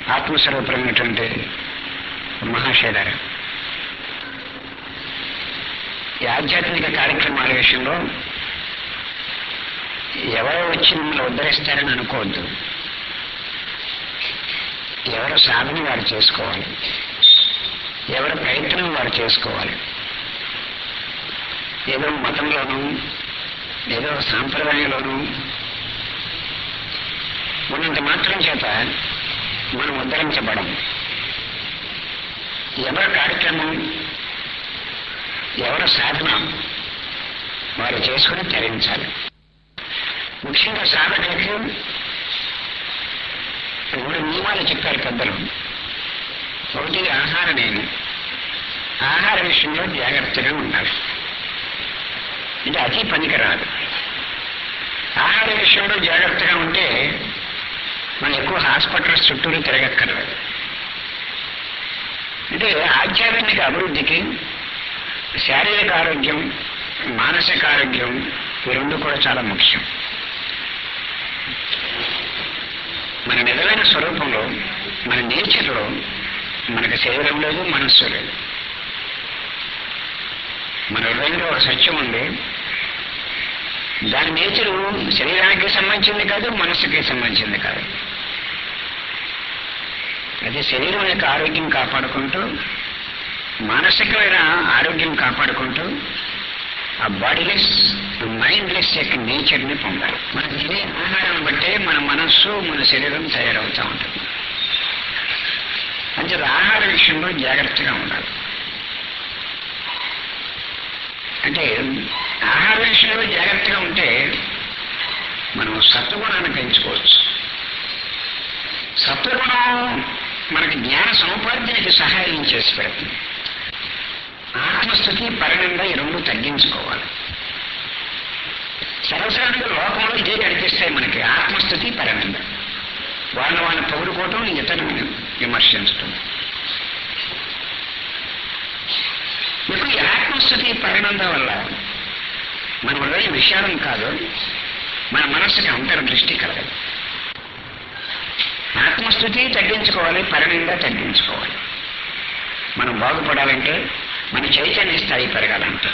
ఆత్మస్వరూపమైనటువంటి మహాశైలారు ఈ ఆధ్యాత్మిక కార్యక్రమాల విషయంలో ఎవరో వచ్చి మిమ్మల్ని ఉద్ధరిస్తారని అనుకోవద్దు ఎవరు సాధన వారు చేసుకోవాలి ఎవరి ప్రయత్నం వారు చేసుకోవాలి ఏదో మతంలోనూ ఏదో సాంప్రదాయంలోనూ ఉన్నంత మాత్రం చేత మనం ఉద్ధరించబడం ఎవరి కార్యక్రమం ఎవరి సాధన వారు చేసుకుని తరించాలి ముఖ్యంగా సాధకులకి మూడు నియమాలు చెప్పారు పెద్దలు ఒకటి ఆహార నియమం ఆహార విషయంలో జాగ్రత్తగా ఉండాలి ఇది అతి పనికిరాదు ఆహార విషయంలో జాగ్రత్తగా ఉంటే మనం ఎక్కువ హాస్పిటల్స్ చుట్టూరు తిరగక్కర్లేదు అంటే ఆధ్యాత్మిక అభివృద్ధికి శారీరక ఆరోగ్యం మానసిక ఆరోగ్యం ఈ రెండు కూడా చాలా ముఖ్యం మన నిజమైన స్వరూపంలో మన నేచర్లో మనకు శరీరం లేదు మనస్సు లేదు మన హృదయంలో ఒక సత్యం ఉంది దాని నేచరు శరీరానికి సంబంధించింది కాదు మనస్సుకి సంబంధించింది కాదు అది శరీరం యొక్క ఆరోగ్యం కాపాడుకుంటూ మానసికమైన ఆరోగ్యం కాపాడుకుంటూ ఆ బాడీలెస్ మైండ్లెస్ యొక్క నేచర్ని పొందాలి మనం తినే ఆహారం బట్టే మన మనస్సు మన శరీరం తయారవుతూ ఉంటుంది అంటే ఆహార విషయంలో జాగ్రత్తగా ఉండాలి అంటే ఆహార విషయంలో జాగ్రత్తగా ఉంటే మనం సత్వగుణాన్ని పెంచుకోవచ్చు సత్వగుణం మనకి జ్ఞాన సముపార్జనకి సహాయం చేసి పెడుతుంది ఆత్మస్థుతి పరిణంగా ఈ రెండు తగ్గించుకోవాలి సర్వసాధారణంగా లోకంలో ఇదే కనిపిస్తాయి మనకి ఆత్మస్థుతి పరిణంగా వాళ్ళ వాళ్ళని పొగుడుకోవటం ఇతరులను విమర్శించటం మీకు ఈ ఆత్మస్థుతి పరిణందం వల్ల మన హృదయం విషాదం కాదు మన మనస్సుకి అంతర్దృష్టి కలగదు ఆత్మస్థుతి తగ్గించుకోవాలి పరిణంగా తగ్గించుకోవాలి మనం బాగుపడాలంటే మన చైతన్య స్థాయి పెరగాలంటే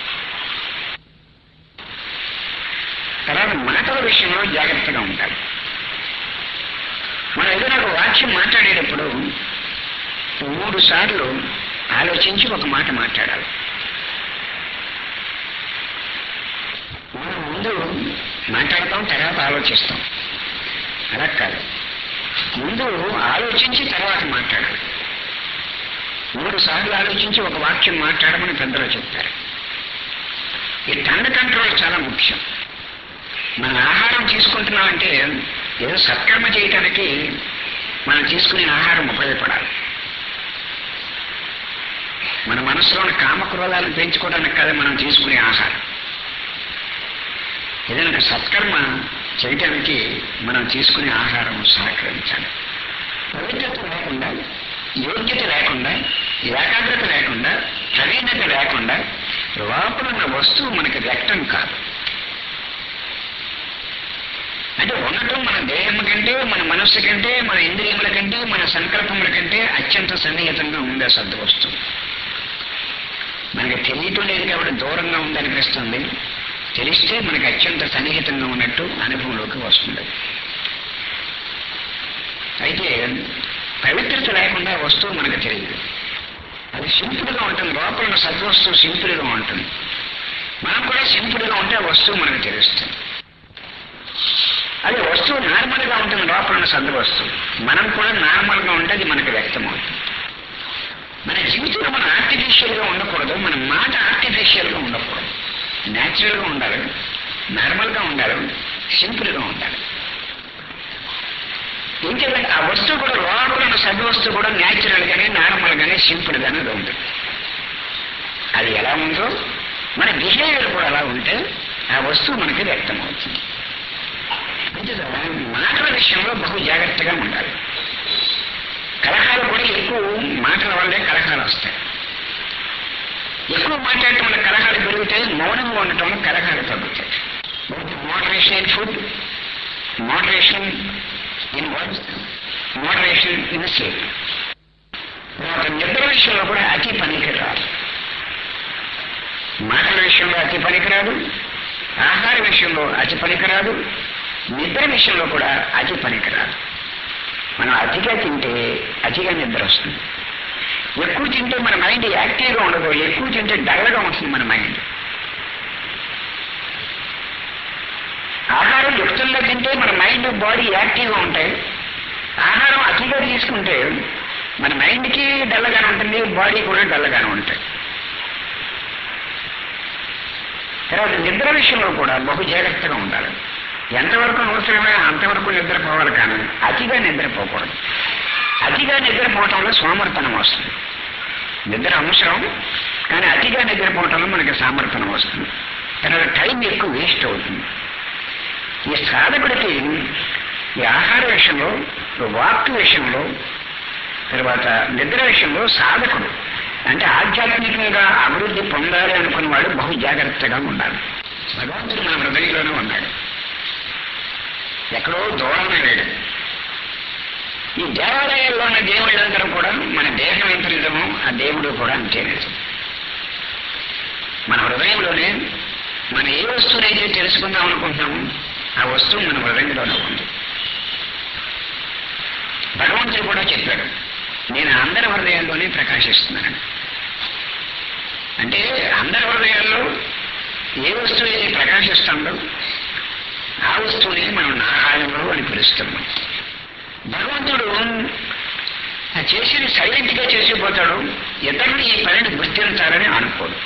తర్వాత మాటల విషయంలో జాగ్రత్తగా ఉండాలి మనం ఏదైనా ఒక వాక్యం మాట్లాడేటప్పుడు మూడు సార్లు ఆలోచించి ఒక మాట మాట్లాడాలి మనం ముందు మాట్లాడతాం తర్వాత ఆలోచిస్తాం అలా కాదు ముందు ఆలోచించి తర్వాత మాట్లాడాలి మూడు సార్లు ఆలోచించి ఒక వాక్యం మాట్లాడమని పెద్దలు చెప్తారు ఈ టంగ్ కంట్రోల్ చాలా ముఖ్యం మన ఆహారం తీసుకుంటున్నామంటే ఏదో సత్కర్మ చేయటానికి మనం తీసుకునే ఆహారం ఉపయోగపడాలి మన మనసులోని కామక్రోధాలను పెంచుకోవడానికి కదా మనం తీసుకునే ఆహారం ఏదైనా ఒక సత్కర్మ చేయటానికి మనం తీసుకునే ఆహారం సహకరించాలి పవిత్రత లేకుండా యోగ్యత లేకుండా ఏకాగ్రత లేకుండా ప్రవీణత లేకుండా లోపల ఉన్న వస్తువు మనకి వ్యక్తం కాదు అంటే ఉండటం మన దేహం కంటే మన మనస్సు కంటే మన ఇంద్రియముల కంటే మన సంకల్పముల కంటే అత్యంత సన్నిహితంగా ఉంది ఆ సద్దు వస్తువు మనకి తెలియటం లేదు కాబట్టి దూరంగా ఉందనిపిస్తుంది తెలిస్తే మనకి అత్యంత సన్నిహితంగా ఉన్నట్టు అనుభవంలోకి వస్తుంది అయితే పవిత్రత లేకుండా వస్తువు మనకు తెలియదు అది సింపుల్గా ఉంటుంది లోపల ఉన్న సద్వస్తువు సింపుల్గా ఉంటుంది మనం కూడా సింపుల్గా ఉంటే ఆ వస్తువు మనకు తెలుస్తుంది అది వస్తువు నార్మల్గా ఉంటుంది లోపల ఉన్న సద్వస్తువు మనం కూడా నార్మల్గా ఉంటే అది మనకు వ్యక్తమవుతుంది మన జీవితంలో మనం ఆర్టిఫిషియల్గా ఉండకూడదు మన మాట ఆర్టిఫిషియల్గా ఉండకూడదు న్యాచురల్గా ఉండాలి నార్మల్గా ఉండాలి సింపుల్గా ఉండాలి ఇంకేదంటే ఆ వస్తువు కూడా లోపల ఉన్న సద్వస్తువు కూడా న్యాచురల్ గానే నార్మల్ గానే సింపుల్ గానే ఉంటుంది అది ఎలా ఉందో మన బిహేవియర్ కూడా అలా ఉంటే ఆ వస్తువు మనకి వ్యక్తం అవుతుంది మాటల విషయంలో బహు జాగ్రత్తగా ఉండాలి కలహాలు కూడా ఎక్కువ మాటల వల్లే కలహాలు వస్తాయి ఎక్కువ మాట్లాడటం వల్ల కలహాలు పెరుగుతాయి మౌనంగా ఉండటం వల్ల కలహాలు తగ్గుతాయి moderation in food moderation in words moderation in sleep తర్వాత నిద్ర విషయంలో కూడా అతి పనికి రాదు మాటల విషయంలో అతి పనికిరాదు ఆహార విషయంలో అతి పనికిరాదు నిద్ర విషయంలో కూడా అతి పనికిరాదు మనం అతిగా తింటే అతిగా నిద్ర వస్తుంది ఎక్కువ తింటే మన మైండ్ యాక్టివ్గా ఉండదు ఎక్కువ తింటే డల్గా ఉంటుంది మన మైండ్ ఆహారం యుక్తంగా తింటే మన మైండ్ బాడీ యాక్టివ్గా ఉంటాయి ఆహారం అతిగా తీసుకుంటే మన మైండ్కి డల్లగానే ఉంటుంది బాడీ కూడా డల్లగానే ఉంటాయి తర్వాత నిద్ర విషయంలో కూడా బహు జాగ్రత్తగా ఉండాలి ఎంతవరకు అవసరమే అంతవరకు నిద్రపోవాలి కానీ అతిగా నిద్రపోకూడదు అతిగా నిద్రపోవటంలో సోమర్పణం వస్తుంది నిద్ర అవసరం కానీ అతిగా నిద్రపోవటంలో మనకి సామర్థ్యం వస్తుంది తర్వాత టైం ఎక్కువ వేస్ట్ అవుతుంది ఈ సాధకుడికి ఈ ఆహార విషయంలో వాక్ విషయంలో తర్వాత నిద్ర విషయంలో సాధకుడు అంటే ఆధ్యాత్మికంగా అభివృద్ధి పొందాలి అనుకున్నవాడు బహు జాగ్రత్తగా ఉండాలి భగవంతుడు మన హృదయంలోనే ఉన్నాడు ఎక్కడో దూరంగా లేడు ఈ దేవాలయాల్లో ఉన్న దేవుళ్ళందరూ కూడా మన దేహం ఎంత నిజమో ఆ దేవుడు కూడా అంతే నిజం మన హృదయంలోనే మనం ఏ వస్తువునైతే తెలుసుకుందాం అనుకుంటున్నామో ఆ వస్తువు మన హృదయంలోనే ఉంది భగవంతుడు కూడా చెప్పాడు నేను అందరి హృదయాల్లోనే ప్రకాశిస్తున్నాను అంటే అందరి హృదయాల్లో ఏ వస్తువు అయితే ప్రకాశిస్తుందో ఆ వస్తువుని మనం నారాయణుడు అని పిలుస్తున్నాం భగవంతుడు ఆ చేసేది సైలెంట్ గా చేసిపోతాడు ఇతరులు ఈ పనిని గుర్తించాలని అనుకోడు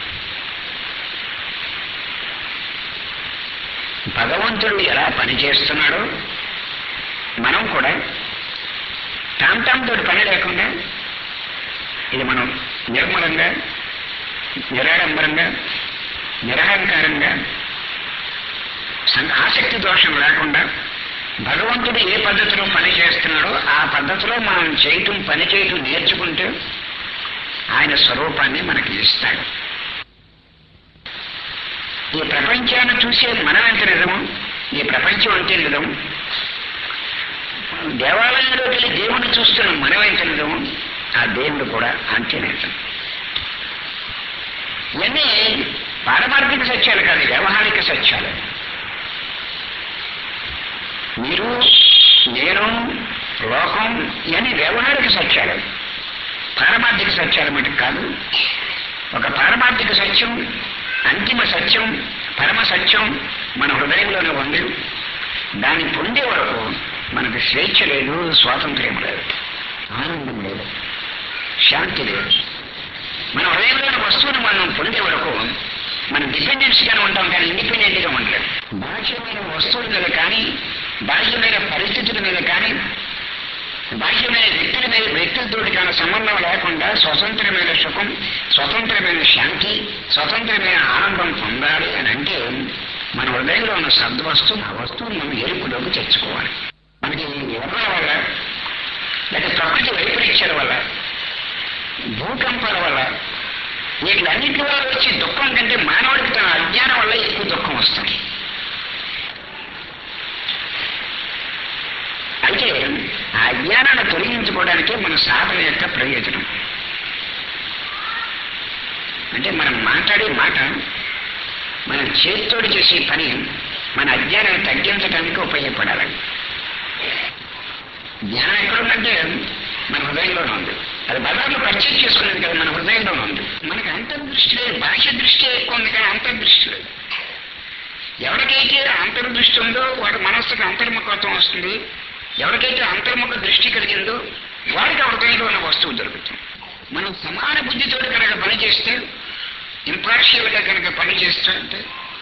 భగవంతుడు ఎలా పని చేస్తున్నాడో మనం కూడా టామ్ టామ్ తోటి పని లేకుండా ఇది మనం నిర్మలంగా నిరాడంబరంగా నిరహంకారంగా సం- ఆసక్తి దోషం లేకుండా భగవంతుడు ఏ పద్ధతిలో పని చేస్తున్నాడో ఆ పద్ధతిలో మనం చేయటం పని చేయటం నేర్చుకుంటే ఆయన స్వరూపాన్ని మనకి ఇస్తాడు ఈ ప్రపంచాన్ని చూసే మనం ఎంత నిజము ఈ ప్రపంచం అంతే నిజం దేవాలయంలోకి వెళ్ళి దేవుణ్ణి చూస్తున్న మనం ఎంత నిజము ఆ దేవుడు కూడా అంతే నిజం ఇవన్నీ పారమార్థిక సత్యాలు కాదు వ్యవహారిక సత్యాలు మీరు నేను లోకం ఇవన్నీ వ్యవహారిక సత్యాలు పారమార్థిక సత్యాలు మటుకు కాదు ఒక పారమార్థిక సత్యం అంతిమ సత్యం పరమ సత్యం మన హృదయంలోనే ఉంది దాన్ని పొందే వరకు మనకు స్వేచ్ఛ లేదు స్వాతంత్ర్యం లేదు ఆనందం లేదు శాంతి లేదు మన హృదయంలోని వస్తువును మనం పొందే వరకు మనం డిపెండెన్స్ గానే ఉంటాం కానీ ఇండిపెండెంట్ గా ఉండలేం బాహ్యమైన వస్తువుల మీద కానీ బాహ్యమైన పరిస్థితుల మీద కానీ బాహ్యమైన వ్యక్తుల మీద వ్యక్తులతో కానీ సంబంధం లేకుండా స్వతంత్రమైన సుఖం స్వతంత్రమైన శాంతి స్వతంత్రమైన ఆనందం పొందాలి అని అంటే మన హృదయంలో ఉన్న సద్వస్తువు ఆ వస్తువును మనం ఎరుపులోకి తెచ్చుకోవాలి మనకి ఎవరి వల్ల లేక ప్రకృతి వైపరీత్యాల వల్ల భూకంపాల వల్ల వీటిలన్నిటి వల్ల వచ్చే దుఃఖం కంటే మానవుడికి తన అజ్ఞానం వల్ల ఎక్కువ దుఃఖం వస్తుంది అయితే ఆ అజ్ఞానాన్ని తొలగించుకోవడానికే మన సాధన యొక్క ప్రయోజనం అంటే మనం మాట్లాడే మాట మన చేతితోటి చేసే పని మన అజ్ఞానాన్ని తగ్గించడానికి ఉపయోగపడాలి జ్ఞానం ఎక్కడుందంటే మన హృదయంలోనే ఉంది అది బజార్లో పర్చేజ్ చేసుకునేది కదా మన హృదయంలోనే ఉంది మనకి అంతర్దృష్టి లేదు బాహ్య దృష్టి ఎక్కువ ఉంది కానీ అంతర్దృష్టి లేదు ఎవరికైతే అంతర్దృష్టి ఉందో వాడి మనస్సుకు అంతర్ముఖత్వం వస్తుంది ఎవరికైతే అంతర్ముఖ దృష్టి కలిగిందో వాడికి ఆ హృదయంలో ఉన్న వస్తువు దొరుకుతుంది మనం సమాన బుద్ధితో కనుక పనిచేస్తే ఇంపార్షియల్ గా కనుక పనిచేస్తుంటే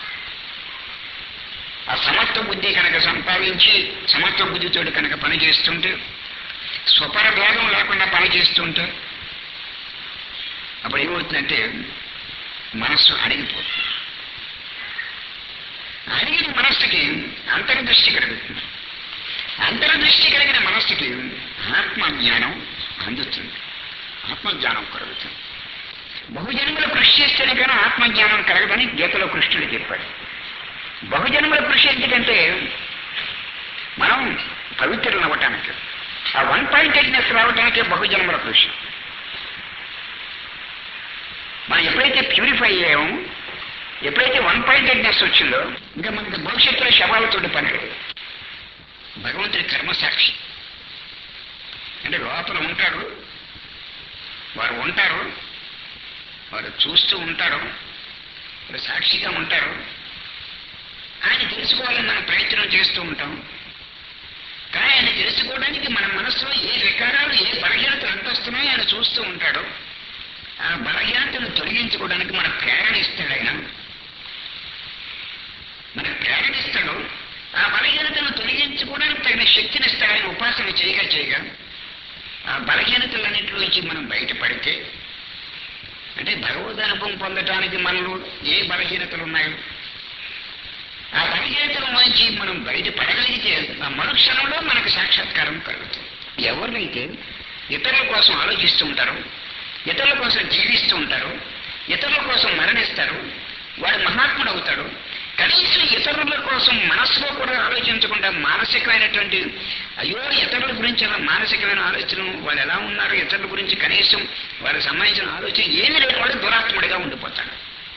ఆ సమత్వ బుద్ధి కనుక సంపాదించి సమత్వ బుద్ధితో కనుక పనిచేస్తుంటే స్వపర భేదం లేకుండా పనిచేస్తుంటే అప్పుడు ఏమవుతుందంటే మనస్సు అడిగిపోతుంది అడిగిన మనస్సుకి అంతర్దృష్టి కలుగుతుంది అంతర్దృష్టి కలిగిన మనస్సుకి ఆత్మజ్ఞానం అందుతుంది ఆత్మజ్ఞానం కలుగుతుంది బహుజన్మల కృషి చేస్తేనే కానీ ఆత్మజ్ఞానం కలగదని గీతలో కృష్ణుడు చెప్పాడు బహుజన్మల కృషి ఎందుకంటే మనం పవిత్రులు అవ్వటానికి ఆ వన్ పాయింటెడ్నెస్ రావడానికి బహుజన్మల కృషి మనం ఎప్పుడైతే ప్యూరిఫై అయ్యామో ఎప్పుడైతే వన్ పాయింటెడ్నెస్ వచ్చిందో ఇంకా మనకి భవిష్యత్తులో శవాలతో పని లేదు భగవంతుడి కర్మసాక్షి అంటే లోపల ఉంటాడు వారు ఉంటారు వారు చూస్తూ ఉంటారు వారు సాక్షిగా ఉంటారు ఆయన తెలుసుకోవాలని మనం ప్రయత్నం చేస్తూ ఉంటాం కానీ ఆయన తెలుసుకోవడానికి మన మనసులో ఏ వికారాలు ఏ బలహీనతలు ఎంత వస్తున్నాయో ఆయన చూస్తూ ఉంటాడు ఆ బలహీనతను తొలగించుకోవడానికి మన ప్రేరణ ఇస్తాడు ఆయన మనకు ప్రేరణ ఇస్తాడు ఆ బలహీనతను తొలగించుకోవడానికి తగిన శక్తిని ఇస్తాడు ఆయన ఉపాసన చేయగా చేయగా ఆ బలహీనతలన్నింటిలోంచి మనం బయటపడితే అంటే భగవద్ అనుభవం పొందటానికి మనలో ఏ బలహీనతలు ఉన్నాయో ఆ బలహీనతల నుంచి మనం బయటపడగలిగితే ఆ మరుక్షణంలో మనకు సాక్షాత్కారం కలుగుతుంది ఎవరినైతే ఇతరుల కోసం ఆలోచిస్తూ ఉంటారో ఇతరుల కోసం జీవిస్తూ ఉంటారు ఇతరుల కోసం మరణిస్తారు వాడు మహాత్ముడు అవుతాడు కనీసం ఇతరుల కోసం మనస్సులో కూడా ఆలోచించకుండా మానసికమైనటువంటి అయ్యో ఇతరుల గురించి అలా మానసికమైన ఆలోచన వాళ్ళు ఎలా ఉన్నారు ఇతరుల గురించి కనీసం వాళ్ళకి సంబంధించిన ఆలోచన ఏమీ లేకుండా దురాత్ముడిగా ఉండిపోతాడు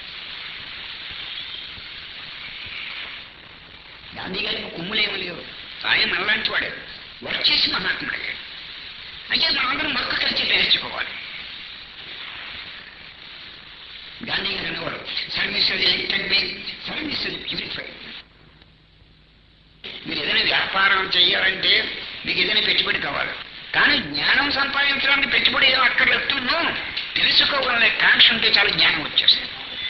గాంధీ గారికి కుమ్ములేమి లేవు ఆయన మనలాంటి వాడే వర్క్ చేసి మహాత్ముడయ్యాడు అంటే మనందరం మొక్క కలిసి నేర్చుకోవాలి గాంధీ గారు అనేవారు సర్వీస్ బి సర్వీస్ ప్యూరిఫై మీరు ఏదైనా వ్యాపారం చేయాలంటే మీకు ఏదైనా పెట్టుబడి కావాలి కానీ జ్ఞానం సంపాదించడానికి పెట్టుబడి ఏం అక్కర్లేదు నో తెలుసుకోవాలనే కాంక్ష ఉంటే చాలా జ్ఞానం వచ్చేస్తుంది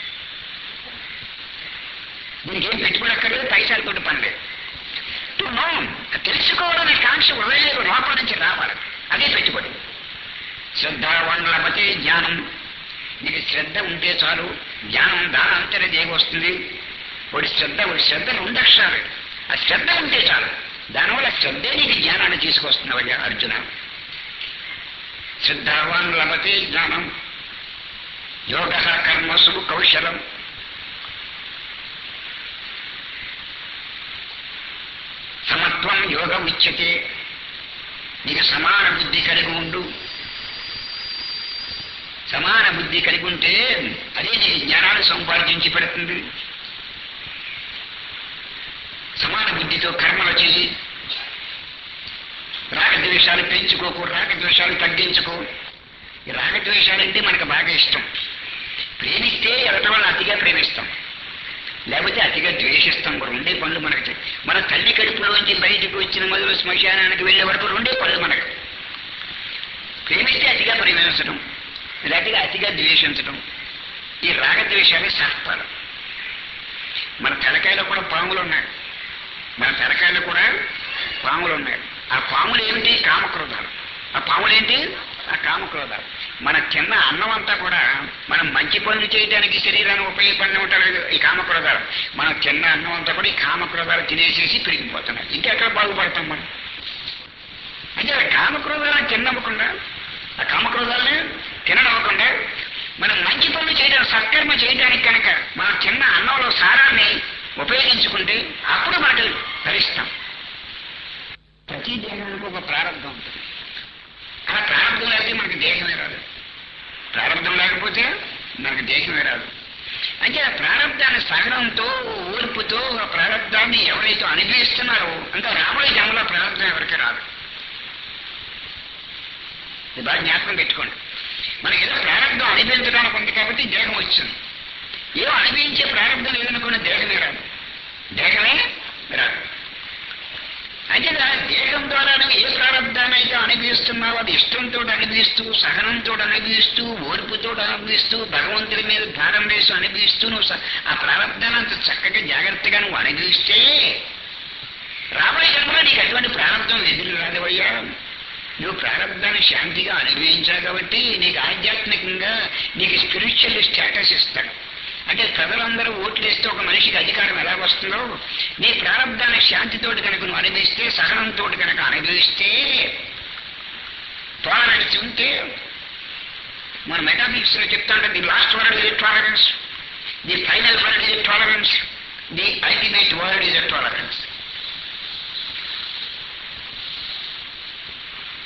దీనికి ఏం పెట్టుబడి అక్కర్లేదు పైసలతో పని లేదు టు నో తెలుసుకోవాలనే కాంక్ష హృదయంలో లోపల నుంచి రావాలి అదే పెట్టుబడి శ్రద్ధావండలపతే జ్ఞానం నీకు శ్రద్ధ ఉంటే చాలు జ్ఞానం దాని అంతరే దేవి వస్తుంది వాడి శ్రద్ధ వాడి శ్రద్ధ రెండు అక్షరాలు ఆ శ్రద్ధ ఉంటే చాలు దానివల్ల శ్రద్ధే నీకు జ్ఞానాన్ని తీసుకొస్తున్నావయ్యా అర్జున శ్రద్ధావాన్ లభతే జ్ఞానం యోగ కర్మసు కౌశలం సమత్వం యోగం ఇచ్చతే నీకు సమాన బుద్ధి కలిగి ఉండు సమాన బుద్ధి కలిగి ఉంటే అదే నీకు జ్ఞానాన్ని సంపాదించి పెడుతుంది సమాన బుద్ధితో కర్మలు చేయి రాగద్వేషాలు పెంచుకోకు రాగద్వేషాలు తగ్గించుకో ఈ రాగద్వేషాలంటే మనకు బాగా ఇష్టం ప్రేమిస్తే ఎదట వాళ్ళని అతిగా ప్రేమిస్తాం లేకపోతే అతిగా ద్వేషిస్తాం కూడా రెండే పనులు మనకి మన తల్లి కడుపులోంచి బయటకు వచ్చిన మొదలు శ్మశానానికి వెళ్ళే వరకు రెండే పనులు మనకు ప్రేమిస్తే అతిగా ప్రేమించడం లేకపోతే అతిగా ద్వేషించడం ఈ రాగద్వేషాలే శాస్త్రాలు మన తలకాయలో కూడా పాములు ఉన్నాయి మన తలకాయలో కూడా పాములు ఉన్నాయి ఆ పాములు ఏమిటి కామక్రోధాలు ఆ పాములు ఏంటి ఆ కామక్రోధాలు మన తిన్న అన్నం అంతా కూడా మనం మంచి పనులు చేయడానికి శరీరాన్ని ఉపయోగపడిన ఉంటారు ఈ కామక్రోధాలు మనం తిన్న అన్నం అంతా కూడా ఈ కామక్రోధాలు తినేసేసి పెరిగిపోతున్నాయి ఇంకెక్కడ బాగుపడతాం మనం అంటే ఆ కామక్రోధాలను తిన్నవ్వకుండా ఆ కామక్రోధాలని తినడవ్వకుండా మనం మంచి పనులు చేయడం సత్కర్మ చేయడానికి కనుక మనం చిన్న అన్నంలో సారాన్ని ఉపయోగించుకుంటే అప్పుడు మనకు ధరిస్తాం ప్రతి దేహానికి ఒక ప్రారంభం ఉంటుంది ఆ ప్రారంభం లేకపోతే మనకి దేహమే రాదు ప్రారంభం లేకపోతే మనకి దేహమే రాదు అంటే ఆ ప్రారంభాన్ని సహనంతో ఓర్పుతో ఆ ప్రారంభాన్ని ఎవరైతే అనుభవిస్తున్నారో అంటే రాబోయే జన్మలో ప్రారంభం ఎవరికి రాదు ఇది బాగా జ్ఞాపకం పెట్టుకోండి మనకి ఏదో ప్రారంభం అనుభవించడానికి ఉంది కాబట్టి దేహం వచ్చింది ఏదో అనుభవించే ప్రారంభం లేదనుకున్న దేహమే రాదు దేహమే రాదు అంటే దేహం ద్వారా నువ్వు ఏ ప్రారంభాన్ని అయితే అనుభవిస్తున్నావో అది ఇష్టంతో అనుభవిస్తూ సహనంతో అనుభవిస్తూ ఓర్పుతో అనుభవిస్తూ భగవంతుడి మీద భారం వేసి అనుభవిస్తూ నువ్వు స- ఆ ప్రారంభాన్ని అంత చక్కగా జాగ్రత్తగా నువ్వు అనుభవిస్తే రాబోయే జన్మలో నీకు అటువంటి ప్రారంభం ఎదురు రాదవయ్యా నువ్వు ప్రారంభాన్ని శాంతిగా అనుభవించావు కాబట్టి నీకు ఆధ్యాత్మికంగా నీకు స్పిరిచువల్ స్టేటస్ ఇస్తాడు అంటే ప్రజలందరూ ఓట్లు వేస్తే ఒక మనిషికి అధికారం ఎలా వస్తుందో నీ ప్రారంభాన్ని శాంతితోటి కనుక నువ్వు అనుభవిస్తే సహనంతో కనుక అనుభవిస్తే టాలరెన్స్ ఉంటే మన మెటాఫిక్స్ లో చెప్తాంటే the last word is tolerance the final word is tolerance the ultimate word is tolerance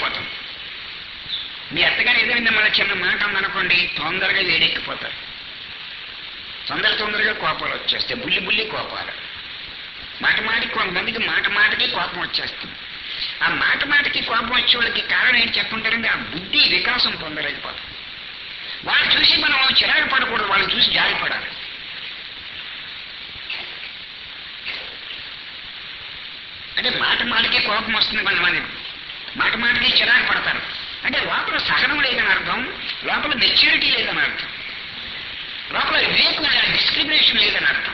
వేడెక్కిపోతాం మీ అత్తగారు ఏదైనా మిమ్మల్ని చిన్న మాట ఉందనుకోండి తొందరగా వేడెక్కిపోతారు తొందర తొందరగా కోపాలు వచ్చేస్తాయి బుల్లి బుల్లి కోపాలు మాట మాటికి కొంతమందికి మాట మాటకి కోపం వచ్చేస్తుంది ఆ మాట మాటకి కోపం వచ్చే వాళ్ళకి కారణం ఏంటి చెప్పుంటారంటే ఆ బుద్ధి వికాసం పొందలేకపోతుంది వాళ్ళు చూసి మనం చిరాకు పడకూడదు వాళ్ళని చూసి జాలి పడాలి అంటే మాట మాటకి కోపం వస్తుంది కొంతమంది మాట మాటకి చిరాకు పడతారు అంటే లోపల సహనం లేదని అర్థం లోపల మెచ్యూరిటీ లేదని అర్థం లోపల వివేకం డిస్క్రిమినేషన్ లేదని అర్థం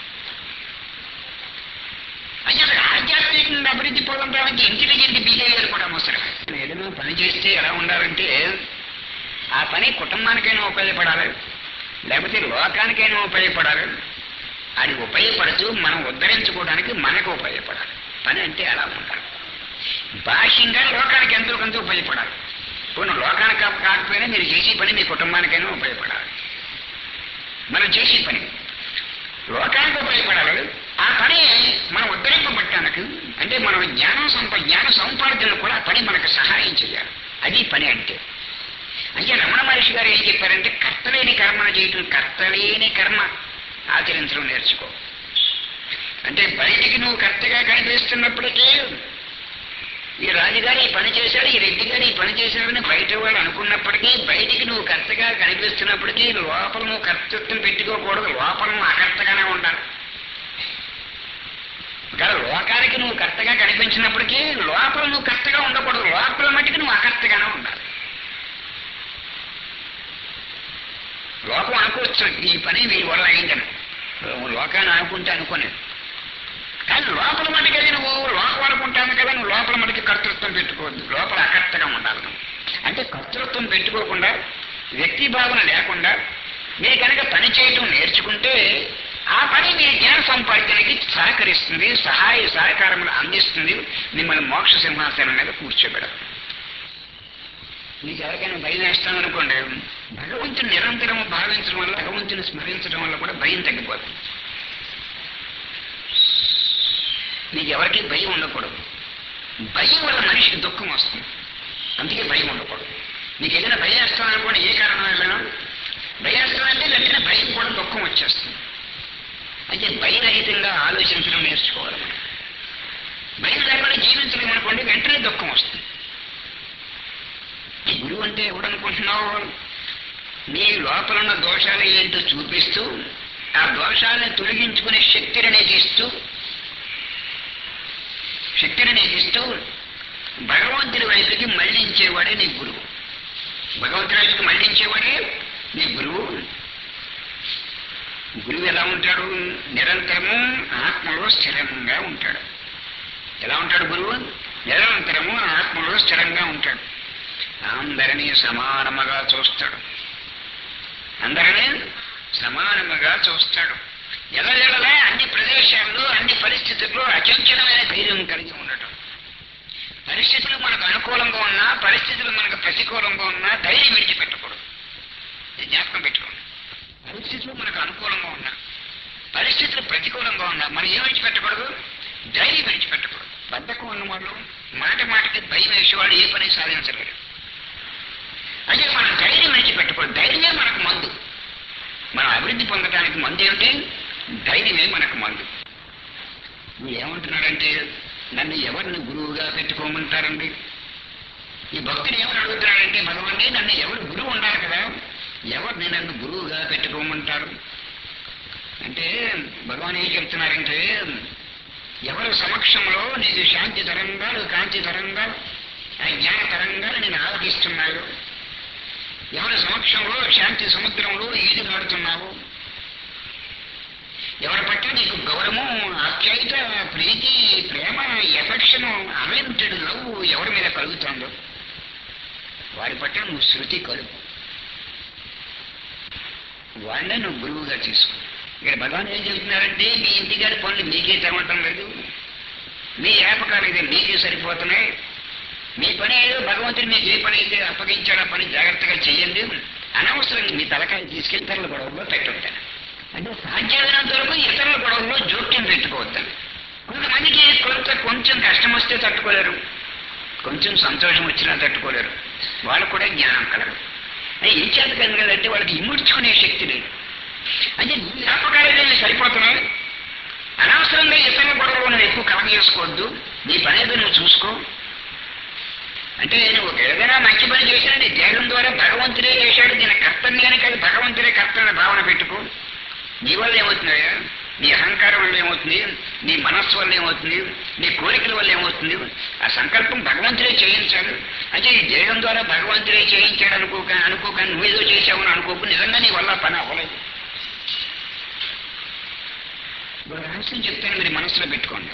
అంటే ఆధ్యాత్మికంగా అభివృద్ధి పొందడానికి ఇంటెలిజెంట్ బిహేవియర్ కూడా అవసరం ఏదైనా పని చేస్తే ఎలా ఉండాలంటే ఆ పని కుటుంబానికైనా ఉపయోగపడాలి లేకపోతే లోకానికైనా ఉపయోగపడాలి అది ఉపయోగపడుతూ మనం ఉద్ధరించుకోవడానికి మనకు ఉపయోగపడాలి పని అంటే అలా ఉండాలి బాహ్యంగా లోకానికి ఎంతో కొంత ఉపయోగపడాలి కొన్ని లోకానికి కా- కాకపోయినా మీరు చేసే పని మీ కుటుంబానికైనా ఉపయోగపడాలి మనం చేసే పని లోకానికి ఉపయోగపడాలి ఆ పని మనం ఉద్ధరింపబట్టడానికి అంటే మనం జ్ఞానం సంప జ్ఞాన సంపాదనలు కూడా ఆ పని మనకు సహాయం చేయాలి అది పని అంటే అంటే రమణ మహర్షి గారు ఏం చెప్పారంటే కర్తలేని కర్మను చేయటం కర్తలేని కర్మ ఆచరించడం నేర్చుకో అంటే బయటికి నువ్వు కర్తగా కనిపిస్తున్నప్పటికీ ఈ రాజుగారు ఈ పని చేశాడు ఈ రెడ్డి గారు ఈ పని చేశాడని బయట వాళ్ళు అనుకున్నప్పటికీ బయటికి నువ్వు కర్తగా కనిపిస్తున్నప్పటికీ లోపల నువ్వు కర్తృత్వం పెట్టుకోకూడదు లోపల నువ్వు అకర్తగానే ఉండాలి ఇంకా లోకానికి నువ్వు కర్తగా కనిపించినప్పటికీ లోపల నువ్వు కర్తగా ఉండకూడదు లోపల మట్టికి నువ్వు అకర్తగానే ఉండాలి లోకం అనుకోవచ్చు ఈ పని వీరి వల్ల అయిందని లోకాన్ని అనుకుంటే అనుకోలేదు కానీ లోపల మటుకు అది నువ్వు లోపల అనుకుంటాను కదా నువ్వు లోపల మటుకు కర్తృత్వం పెట్టుకోవద్దు లోపల అకర్తగా ఉండాలి నువ్వు అంటే కర్తృత్వం పెట్టుకోకుండా వ్యక్తి భావన లేకుండా మీరు కనుక పని చేయటం నేర్చుకుంటే ఆ పని మీ జ్ఞాన సంపాదనకి సహకరిస్తుంది సహాయ సహకారములు అందిస్తుంది మిమ్మల్ని మోక్ష సింహాసనం మీద కూర్చోబెడదు మీకు ఎవరికైనా భయం వేస్తాం అనుకోండి భగవంతుని నిరంతరం భావించడం వల్ల భగవంతుని స్మరించడం వల్ల కూడా భయం తగ్గిపోతుంది నీకు ఎవరికి భయం ఉండకూడదు భయం వల్ల మనిషికి దుఃఖం వస్తుంది అందుకే భయం ఉండకూడదు నీకు ఏదైనా భయం వేస్తాం అనుకోండి ఏ కారణం వల్ల భయం వేస్తామంటే వెంటనే భయం కూడా దుఃఖం వచ్చేస్తుంది అంటే భయరహితంగా ఆలోచించడం నేర్చుకోవాలి మనం భయం లేకుండా జీవించడం అనుకోండి వెంటనే దుఃఖం వస్తుంది ఈ గురువు అంటే ఎవడనుకుంటున్నావు నీ లోపల ఉన్న దోషాలు ఏంటో చూపిస్తూ ఆ దోషాలను తొలగించుకునే శక్తిని నీకు ఇస్తూ శక్తిని నీకు ఇస్తూ భగవంతుని వైపుకి మళ్లించేవాడే నీ గురువు భగవంతుని వైపుకి మళ్లించేవాడే నీ గురువు గురువు ఎలా ఉంటాడు నిరంతరము ఆత్మలో స్థిరంగా ఉంటాడు ఎలా ఉంటాడు గురువు నిరంతరము ఆత్మలో స్థిరంగా ఉంటాడు అందరినీ సమానముగా చూస్తాడు అందరినీ సమానముగా చూస్తాడు ఎల్లెల్లలా అన్ని ప్రదేశాల్లో అన్ని పరిస్థితుల్లో అచంచలమైన ధైర్యం కలిగి ఉండటం పరిస్థితులు మనకు అనుకూలంగా ఉన్నా పరిస్థితులు మనకు ప్రతికూలంగా ఉన్నా ధైర్యం విడిచిపెట్టకూడదు ఇది జ్ఞాపకం పెట్టుకోండి పరిస్థితులు మనకు అనుకూలంగా ఉన్నా పరిస్థితులు ప్రతికూలంగా ఉన్నా మనం ఏం విడిచిపెట్టకూడదు ధైర్యం విడిచిపెట్టకూడదు బద్ధకం ఉన్నవాళ్ళు మాట మాటకి భయం వేసేవాడు ఏ పని సాధించలేడు అంటే మనం ధైర్యం విడిచిపెట్టకూడదు ధైర్యమే మనకు మందు మనం అభివృద్ధి పొందడానికి మందు ఏమిటి ధైర్యమే మనకు మందు నువ్వు ఏమంటున్నాడంటే నన్ను ఎవరిని గురువుగా పెట్టుకోమంటారండి ఈ భక్తుడు ఎవరు అడుగుతున్నాడంటే భగవాన్ నన్ను ఎవరు గురువు ఉండాలి కదా ఎవరిని నన్ను గురువుగా పెట్టుకోమంటారు అంటే భగవాన్ ఏం చెప్తున్నారంటే ఎవరి సమక్షంలో నీకు శాంతి తరంగాలు కాంతి తరంగాలు ఆ జ్ఞాన తరంగాలు నేను ఆలోచిస్తున్నాను ఎవరి సమక్షంలో శాంతి సముద్రంలో ఈదులాడుతున్నావు ఎవరి పట్ల నీకు గౌరవం ఆప్యాయత ప్రీతి ప్రేమ ఎఫెక్షన్ అన్లిమిటెడ్ లవ్ ఎవరి మీద కలుగుతుందో వారి పట్ల నువ్వు శృతి కలుపు వాళ్ళే నువ్వు గురువుగా తీసుకో ఇక్కడ భగవాన్ ఏం చెబుతున్నారంటే మీ ఇంటికాడి పనులు మీకే తెరవటం లేదు మీ ఏపకాలు ఇది మీకే సరిపోతున్నాయి మీ పని ఏదో భగవంతుడు మీకు ఏ పని అయితే అప్పగించాడో ఆ పని జాగ్రత్తగా చెయ్యండి అనవసరంగా మీ తలకాయ తీసుకెళ్లి ఇతరుల గొడవల్లో పెట్టొద్దని అంటే సాధ్యమైనంత వరకు ఇతరుల గొడవల్లో జోక్యం పెట్టుకోవద్దని కొంతమందికి కొంత కొంచెం కష్టం వస్తే తట్టుకోలేరు కొంచెం సంతోషం వచ్చినా తట్టుకోలేరు వాళ్ళకు కూడా జ్ఞానం కలగదు అది ఏం చేత కలగదంటే వాళ్ళకి ఇముడ్చుకునే శక్తి లేదు అంటే నీ జ్ఞాపకాలే సరిపోతున్నాయి అనవసరంగా ఇతరుల గొడవలు నువ్వు ఎక్కువ కలగ చేసుకోవద్దు నీ పని ఏదో నువ్వు చూసుకో అంటే నువ్వు ఏదైనా మంచి పని చేసినా నీ దేహం ద్వారా భగవంతుడే చేశాడు దీని కర్తని అని కాదు భగవంతుడే కర్తని భావన పెట్టుకో నీ వల్ల ఏమవుతున్నాయా నీ అహంకారం వల్ల ఏమవుతుంది నీ మనస్సు వల్ల ఏమవుతుంది నీ కోరికల వల్ల ఏమవుతుంది ఆ సంకల్పం భగవంతుడే చేయించాడు అంటే ఈ దేహం ద్వారా భగవంతుడే చేయించాడు అనుకోక అనుకోక నువ్వేదో చేసావని అనుకోకు నిజంగా నీ వల్ల పని అవ్వలేదు ఒక రహస్యం చెప్తాను మీరు మనసులో పెట్టుకోండి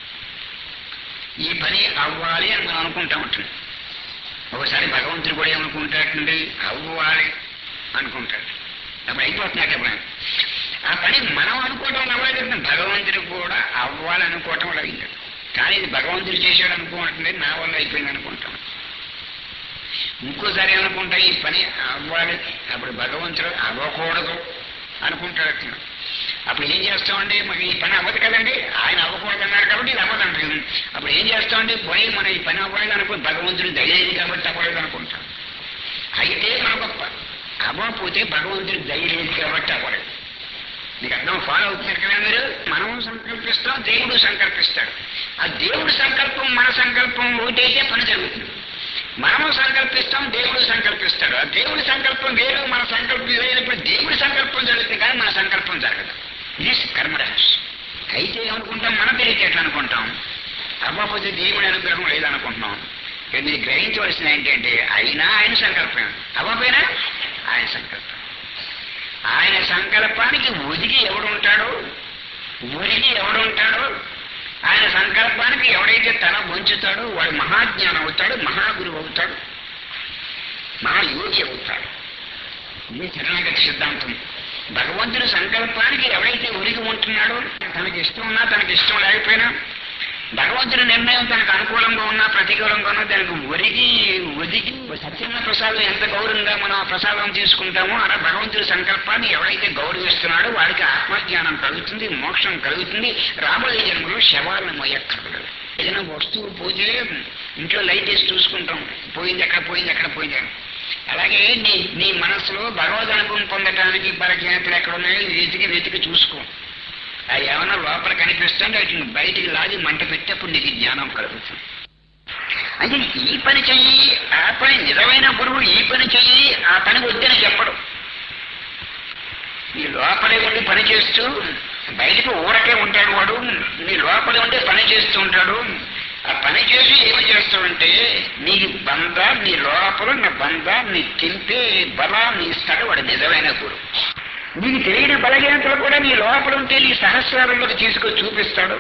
ఈ పని అవ్వాలి అని మనం అనుకుంటా ఉంటుంది ఒకసారి భగవంతుడు కూడా ఏమనుకుంటాడండి అవ్వాలి అనుకుంటాడు అప్పుడు అయిపోతున్నాడు అప్పుడు ఆ పని మనం అనుకోవటం అవ్వలేదు భగవంతుడు కూడా అవ్వాలనుకోవటం అడిగింది కానీ ఇది భగవంతుడు చేశాడు అనుకోవట్లే నా వల్ల అయిపోయింది అనుకుంటాం ఇంకోసారి ఏమనుకుంటా ఈ పని అవ్వాలి అప్పుడు భగవంతుడు అవ్వకూడదు అనుకుంటాడు అట్లా అప్పుడు ఏం చేస్తామండి మాకు ఈ పని అవ్వదు కదండి ఆయన అవ్వకూడదు అన్నాడు కాబట్టి ఇది అవ్వదండి అప్పుడు ఏం చేస్తామండి పోయి మనం ఈ పని అవ్వలేదు అనుకో భగవంతుడు దయలేదు కాబట్టి అవ్వలేదు అనుకుంటాం అయితే మన గొప్ప అవ్వకపోతే భగవంతుడు దయలేదు కాబట్టి అవ్వలేదు మీకు అర్థం ఫాలో అవుతున్నారు కదా మీరు మనం సంకల్పిస్తాం దేవుడు సంకల్పిస్తాడు ఆ దేవుడు సంకల్పం మన సంకల్పం ఒకటైతే పని జరుగుతుంది మనము సంకల్పిస్తాం దేవుడు సంకల్పిస్తాడు ఆ దేవుడి సంకల్పం వేరు మన సంకల్పం వేరైనప్పుడు దేవుడి సంకల్పం జరుగుతుంది కానీ మన సంకల్పం జరగదు ఇది కర్మరహస్యం అయితే ఏమనుకుంటాం మన తెలియక ఎట్లా అనుకుంటాం అవ్వకపోతే దేవుడి అనుగ్రహం లేదనుకుంటున్నాం ఇక మీరు గ్రహించవలసింది ఏంటంటే అయినా ఆయన సంకల్పం అవ్వపోయినా ఆయన సంకల్పం ఆయన సంకల్పానికి ఒదిగి ఎవడుంటాడో ఒరిగి ఎవడుంటాడో ఆయన సంకల్పానికి ఎవడైతే తల వంచుతాడో వాడు మహాజ్ఞానం అవుతాడు మహాగురువు అవుతాడు మహాయోగి అవుతాడు ఇది శరణాగతి సిద్ధాంతం భగవంతుడి సంకల్పానికి ఎవడైతే ఒరిగి ఉంటున్నాడో తనకి ఇష్టం ఉన్నా తనకి ఇష్టం లేకపోయినా భగవంతుడి నిర్ణయం తనకు అనుకూలంగా ఉన్నా ప్రతికూలంగా ఉన్నా దానికి ఒరిగి ఒదిగి సత్యన్న ప్రసాదం ఎంత గౌరవంగా మనం ఆ ప్రసాదం తీసుకుంటామో అలా భగవంతుడి సంకల్పాన్ని ఎవడైతే గౌరవిస్తున్నాడో వాడికి ఆత్మజ్ఞానం కలుగుతుంది మోక్షం కలుగుతుంది రాబోయే జన్మలో శవాలను మొయ్యక్కర్లేదు ఏదైనా వస్తువు పోతే ఇంట్లో లైట్ వేసి చూసుకుంటాం పోయింది ఎక్కడ పోయింది ఎక్కడ పోయింది అని. అలాగే నీ నీ మనసులో భగవద్ అనుభవం పొందటానికి పరజ్ఞాతలు ఎక్కడ ఉన్నాయో వెతికి వెతికి చూసుకో అది ఏమన్నా లోపల కనిపిస్తుంటే వాటిని బయటికి లాగి మంట పెట్టేప్పుడు నీకు జ్ఞానం కలుగుతుంది అంటే ఈ పని చెయ్యి ఆ పని నిజమైన గురువు ఈ పని చెయ్యి ఆ పని వద్దని చెప్పడు నీ లోపలే ఉండి పని చేస్తూ బయటకు ఊరకే ఉంటాడు వాడు నీ లోపలే ఉంటే పని చేస్తూ ఉంటాడు ఆ పని చేసి ఏమి చేస్తాడంటే నీ బంధ నీ లోపల నా బంధ నీ తింపే బలాన్ని ఇస్తాడు వాడు నిజమైన గురువు నీకు తెలియని బలహీనతలు కూడా నీ లోపల ఉంటే నీ సహస్రాలలోకి తీసుకొని చూపిస్తాడు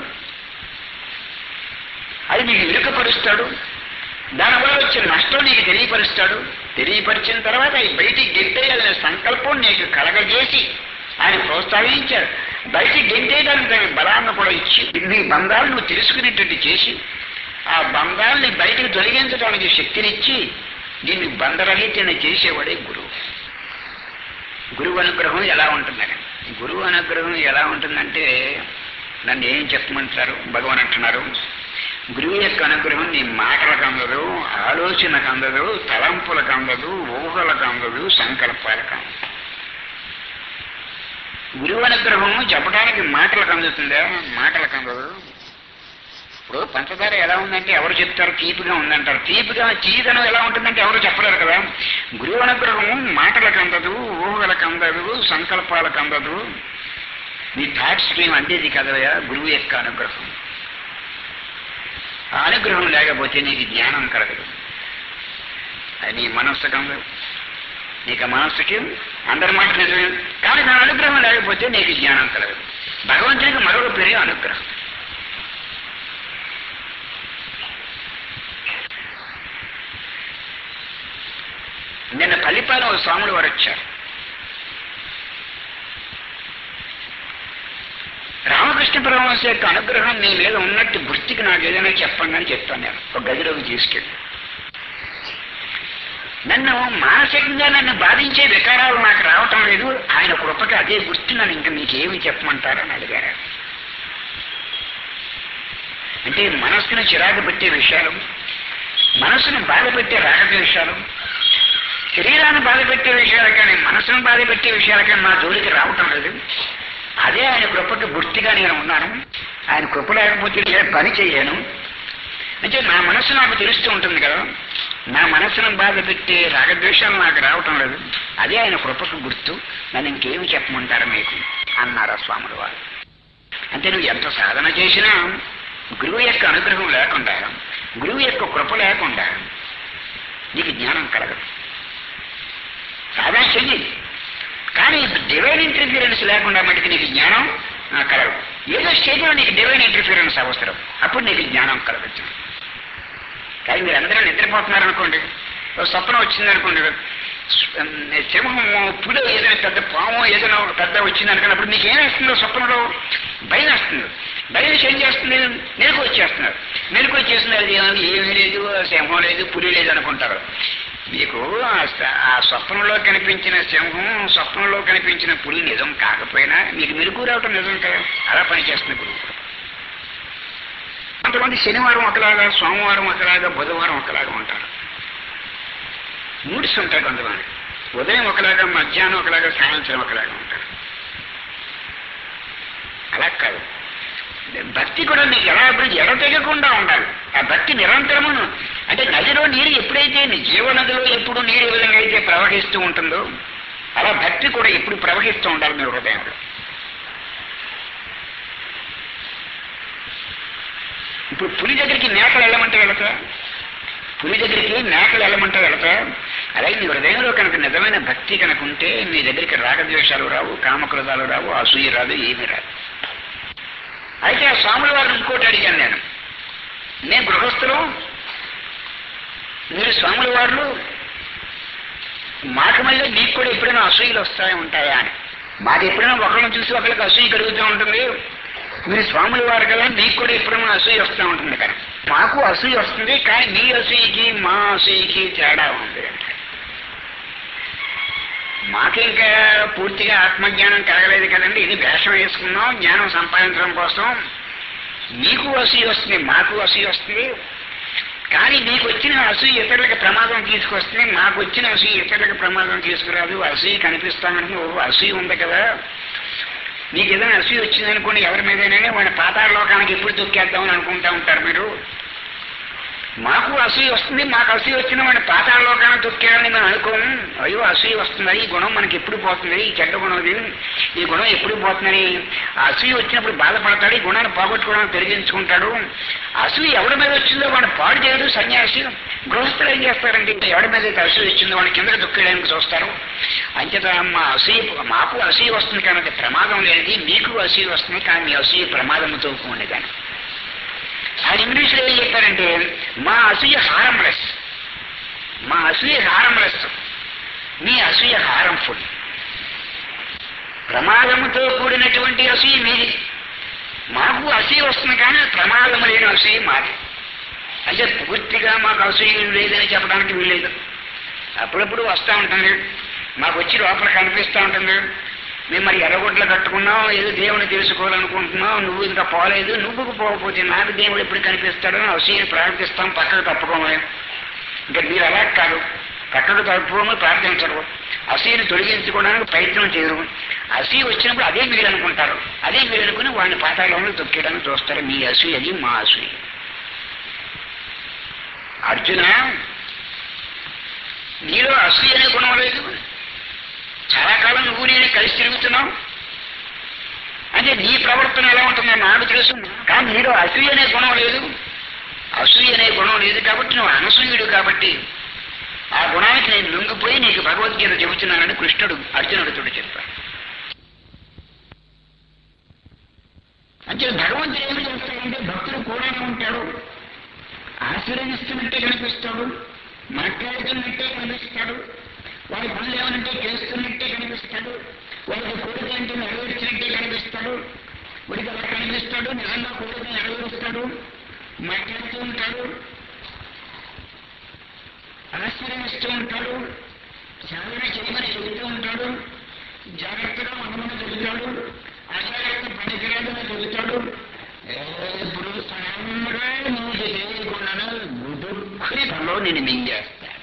అది నీకు ఇరుకపరుస్తాడు దానివల్ల వచ్చే నష్టం నీకు తెలియపరుస్తాడు తెలియపరిచిన తర్వాత ఈ బయటికి గెంటేయాలనే సంకల్పం నీకు కలగజేసి ఆయన ప్రోత్సహించాడు బయటికి గెంటేయడానికి తగిన బలాన్ని కూడా ఇచ్చి నీ బంధాలు నువ్వు తెలుసుకునేటట్టు చేసి ఆ బంధాలని బయటకు తొలగించడానికి శక్తినిచ్చి దీన్ని బంధరహిత్యని చేసేవాడే గురువు గురువు అనుగ్రహం ఎలా ఉంటుందని గురువు అనుగ్రహం ఎలా ఉంటుందంటే నన్ను ఏం చెప్పమంటారు భగవాన్ అంటున్నారు గురువు యొక్క అనుగ్రహం నీ మాటలకు అందదు ఆలోచనకు అందదు తలంపులకు అందదు ఊహలకు అందదు సంకల్పాలకు అందదు గురువు అనుగ్రహం చెప్పడానికి మాటలకు అందుతుందా మాటలకు అందదు ఇప్పుడు పంచదార ఎలా ఉందంటే ఎవరు చెప్తారు తీపిగా ఉందంటారు తీపిగా తీదనం ఎలా ఉంటుందంటే ఎవరు చెప్పలేరు కదా గురువు అనుగ్రహం మాటలకు అందదు ఊహలకు అందదు సంకల్పాలకు అందదు నీ థాట్ స్ట్రీమ్ అందేది కదయా గురువు యొక్క అనుగ్రహం ఆ అనుగ్రహం లేకపోతే నీకు జ్ఞానం కలగదు అది నీ మనస్సుకు అందదు నీకు మనస్సుకి అందరి మాట నిజమే కానీ నా అనుగ్రహం లేకపోతే నీకు జ్ఞానం కలగదు భగవంతునికి మరొక పేరు అనుగ్రహం నిన్న పల్లిపాలెం ఒక స్వాములు వారు వచ్చారు రామకృష్ణ పరమహంస యొక్క అనుగ్రహం మీ మీద ఉన్నట్టు గుర్తికి నాకు ఏదైనా చెప్పండి అని చెప్తాను నేను ఒక గదిలోకి తీసుకెళ్ళి నన్ను మానసికంగా నన్ను బాధించే వికారాలు నాకు రావటం లేదు ఆయన కృపకి అదే గుర్తు నన్ను ఇంకా మీకేమి చెప్పమంటారని అడిగారు అంటే మనస్సును చిరాకు పెట్టే విషయాలు మనసును బాధ పెట్టే రాగద్వేషాలు శరీరాన్ని బాధ పెట్టే విషయాలు కానీ మనసును బాధ పెట్టే విషయాలు కానీ నా జోలికి రావటం లేదు అదే ఆయన కృపకి గుర్తిగా నేను ఉన్నాను ఆయన కృప లేకపోతే ఏ పని చేయను అంటే నా మనసు నాకు తెలుస్తూ ఉంటుంది కదా నా మనసును బాధ పెట్టే రాగద్వేషాలు నాకు రావటం లేదు అదే ఆయన కృపకు గుర్తు నన్ను ఇంకేమి చెప్పమంటారు మీకు అన్నారు ఆ స్వాములు వారు అంటే నువ్వు ఎంత సాధన చేసినా గురువు యొక్క అనుగ్రహం లేకుండా గురువు యొక్క కృప లేకుండా నీకు జ్ఞానం కలగదు సాధన చెయ్యి కానీ డివైన్ ఇంటర్ఫీరెన్స్ లేకుండా మటుకు నీకు జ్ఞానం ఆ, కలగదు ఏదో స్టేజ్లో నీకు డివైన్ ఇంటర్ఫీరెన్స్ అవసరం అప్పుడు నీకు జ్ఞానం కలగచ్చు కానీ మీరు అందరూ నిద్రపోతున్నారు అనుకోండి ఓ స్వప్నం వచ్చింది అనుకోండి సింహము పులి ఏదైనా పెద్ద పాము ఏదైనా ఒక పెద్ద వచ్చింది అనుకున్నప్పుడు మీకు ఏమేస్తుందో స్వప్నంలో భయం వేస్తుంది భయం వేసి ఏం చేస్తుంది మెలకు వచ్చేస్తున్నారు మెలకు వచ్చేస్తుంది అది ఏమీ ఏమీ లేదు సింహం లేదు పులి లేదు అనుకుంటారు మీకు ఆ స- ఆ స్వప్నంలో కనిపించిన సింహం స్వప్నంలో కనిపించిన పులి నిజం కాకపోయినా మీకు మెలకు రావటం నిజం కదా అలా పనిచేస్తుంది గురువు కొంతమంది శనివారం ఒకలాగా సోమవారం ఒకలాగా బుధవారం ఒకలాగా ఉంటారు మూడ్స్ ఉంటాయి కొంతమంది ఉదయం ఒకలాగా మధ్యాహ్నం ఒకలాగా సాయంత్రం ఒకలాగా ఉంటారు అలా కాదు భక్తి కూడా నీకు ఎలా అభివృద్ధి ఎడతెగకుండా ఉండాలి ఆ భక్తి నిరంతరము అంటే నదిలో నీరు ఎప్పుడైతే నీ జీవ నదిలో ఎప్పుడు నీరు ఏ విధంగా అయితే ప్రవహిస్తూ ఉంటుందో అలా భక్తి కూడా ఎప్పుడు ప్రవహిస్తూ ఉండాలి మీ హృదయంలో ఇప్పుడు పులి దగ్గరికి మేకలు వెళ్ళమంటే వెళతా పులి దగ్గరికి మేకలు వెళ్ళమంటే వెళతా అలాగే మీ హృదయంలో కనుక నిజమైన భక్తి కనుక ఉంటే మీ దగ్గరికి రాగద్వేషాలు రావు కామక్రోధాలు రావు అసూయ రాదు ఏమీ రాదు అయితే ఆ స్వాముల వారిని ఇంకోటి అడిగాను నేను నేను గృహస్థులు మీరు స్వాముల వారు మాకు మళ్ళీ మీకు కూడా ఎప్పుడైనా అసూయలు వస్తాయి ఉంటాయా అని మాకు ఎప్పుడైనా ఒకరిని చూసి ఒకరికి అసూయ కలుగుతూ ఉంటుంది మీరు స్వాముల వారు కదా మీకు కూడా ఎప్పుడైనా అసూయ వస్తూ ఉంటుంది కదా మాకు అసూయ వస్తుంది కానీ మీ అసూయకి మా అసూయకి తేడా ఉంది మాకు ఇంకా పూర్తిగా ఆత్మజ్ఞానం కలగలేదు కదండి ఇది వేషం వేసుకున్నాం జ్ఞానం సంపాదించడం కోసం మీకు అసూయ వస్తుంది మాకు అసూయ వస్తుంది కానీ మీకు వచ్చిన అసూయ ఇతరులకు ప్రమాదం తీసుకొస్తుంది మాకు వచ్చిన అసూయ ఇతరులకు ప్రమాదం తీసుకురాదు అసూయ కనిపిస్తామని ఓ అసూయ ఉంది కదా మీకు ఏదైనా అసూయ వచ్చిందనుకోండి ఎవరి మీదైనా వాడి పాతాళ లోకానికి ఎప్పుడు తొక్కేద్దామని అనుకుంటా ఉంటారు మీరు మాకు అసూయ వస్తుంది మాకు అసూయ వచ్చిన వాడిని పాతాళ లోకాన్ని తొక్కేయాలని మేము అనుకోము అయ్యో అసూయ వస్తుంది ఈ గుణం మనకి ఎప్పుడు పోతుంది ఈ చెడ్డ గుణం ఇది ఈ గుణం ఎప్పుడు పోతుందని ఆ అసూయ వచ్చినప్పుడు బాధపడతాడు ఈ గుణాన్ని పోగొట్టుకోవడానికి పెరిగించుకుంటాడు అసూయ ఎవరి మీద వచ్చిందో వాడిని పాడు చేయడు సన్యాసి గృహస్థులు ఏం చేస్తారంటే ఇంకా ఎవరి మీద అయితే అసూయ వచ్చిందో వాడిని కిందకి తొక్కేయడానికి చూస్తారు అంచేత మా అసూయ మాకు అసూయ వస్తుంది కానీ అది ప్రమాదం లేనిది మీకు అసూయ వస్తుంది కానీ మీ అసూయ ప్రమాదంతో కూడి కానీ ఆయన ఇంగ్లీష్లో ఏం చెప్పారంటే మా అసూయ హారంలెస్ మా అసూయ హారంలెస్ మీ అసూయ హారంఫుల్ ప్రమాదముతో కూడినటువంటి అసూయ మీది మాకు అసూయ వస్తుంది కానీ ప్రమాదము లేని అసూయ మాది అంటే పూర్తిగా మాకు అసూయ లేదని చెప్పడానికి వీల్లేదు అప్పుడప్పుడు వస్తూ ఉంటుంది మాకు వచ్చి లోపల కనిపిస్తూ ఉంటుంది మేము మరి ఎర్రగొడ్లు కట్టుకున్నాం ఏదో దేవుని తెలుసుకోవాలనుకుంటున్నాం నువ్వు ఇంకా పోలేదు నువ్వుకు పోకపోతే నాకు దేవుడు ఎప్పుడు కనిపిస్తాడో అసూయని ప్రార్థిస్తాం పక్కకు తప్పుకోమని ఇంకా మీరు అలా కాదు పక్కకు తప్పుకోమని ప్రార్థించరు అసూయని తొలగించుకోవడానికి ప్రయత్నం చేయరు అసూయ వచ్చినప్పుడు అదే మీరు అనుకుంటారు అదే మీరు అనుకుని వాడిని పాతాళంలో తొక్కేయడానికి చూస్తారు మీ అసూయ అది మా అసూయ అర్జున నీలో అసూయ అనే గుణం లేదు చాలా కాలం నువ్వు నేను కలిసి తిరుగుతున్నావు అంటే నీ ప్రవర్తన ఎలా ఉంటుందో నాకు తెలుసు కానీ నీలో అసూయ అనే గుణం లేదు అసూయ అనే గుణం లేదు కాబట్టి నువ్వు అనసూయుడు కాబట్టి ఆ గుణానికి నేను లొంగిపోయి నీకు భగవద్గీత చెబుతున్నానని కృష్ణుడు అర్జునుడితో చెప్పాడు అంటే భగవంతుడు ఏమి చేస్తాడంటే భక్తుడు కూడా ఉంటాడు ఆశీర్వదిస్తున్నట్టే కనిపిస్తాడు మాట్లాడుతున్నట్టే కనిపిస్తాడు వాడి పనులు ఏమనంటే చేస్తున్నట్టే కనిపిస్తాడు వాడికి కోరిక అంటే నెరవేర్చినట్టే కనిపిస్తాడు వాడికి అలా కనిపిస్తాడు నిజంగా కోరిక నెరవేరుస్తాడు మాట్లాడుతూ ఉంటాడు ఆశీర్వదిస్తూ ఉంటాడు సాధన చేయమని చెబుతూ ఉంటాడు జాగ్రత్తగా ఉండమని చెబుతాడు అజాగ్రత్త పనికిరాదని చెబుతాడు ఎప్పుడు సడన్గా నీకు తెలియకుండానే గుడుక్కుని తనలో నేను మింగేస్తాడు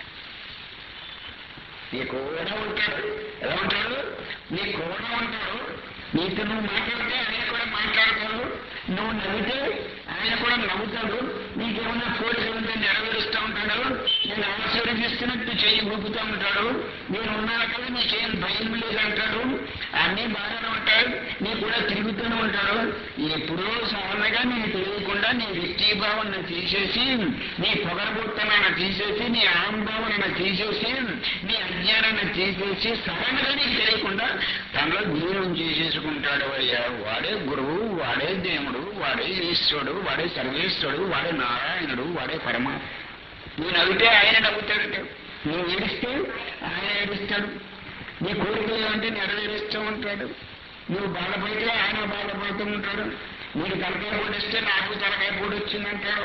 నీ కూడా ఉంటాడు ఎలా ఉంటాడు నీ కూడా ఉంటాడు నీతో నువ్వు మాట్లాడితే ఆయన కూడా మాట్లాడతాడు నువ్వు నవ్వితే ఆయన కూడా నవ్వుతాడు నీకేమన్నా కోరిక ఉంటే నెరవేరుస్తూ ఉంటాడు నేను ఆశీర్వదిస్తున్నట్టు చేయి ఊపుతూ ఉంటాడు నేను ఉన్నాను కదా నీకేం భయం లేదంటాడు అన్నీ బాగానే ఉంటాడు నీ కూడా తిరుగుతూనే ఉంటాడు ఎప్పుడో సాధారణంగా నీకు తెలియకుండా నీ వ్యక్తిభావాన్ని తీసేసి నీ పొగరబుత్తనాన్ని తీసేసి నీ అహంభావనను తీసేసి నీ అజ్ఞానాన్ని తీసేసి సడన్గా నీకు తెలియకుండా తనలో విలీనం చేసేసుకుంటాడు అయ్యా వాడే గురువు వాడే దేవుడు వాడే ఈశ్వరుడు వాడే సర్వేశ్వరుడు వాడే నారాయణుడు వాడే పరమాత్మ నువ్వు నవ్వితే ఆయన నవ్వుతాడు నువ్వు ఏడిస్తే ఆయన ఏడుస్తాడు నీ కోరికలు ఏమంటే నెరవేరుస్తూ ఉంటాడు నువ్వు బాధపడితే ఆయన బాధపడుతూ ఉంటాడు నీకు తలకాయ పొడిస్తే నాకు తలకాయ పొడి వచ్చిందంటాడు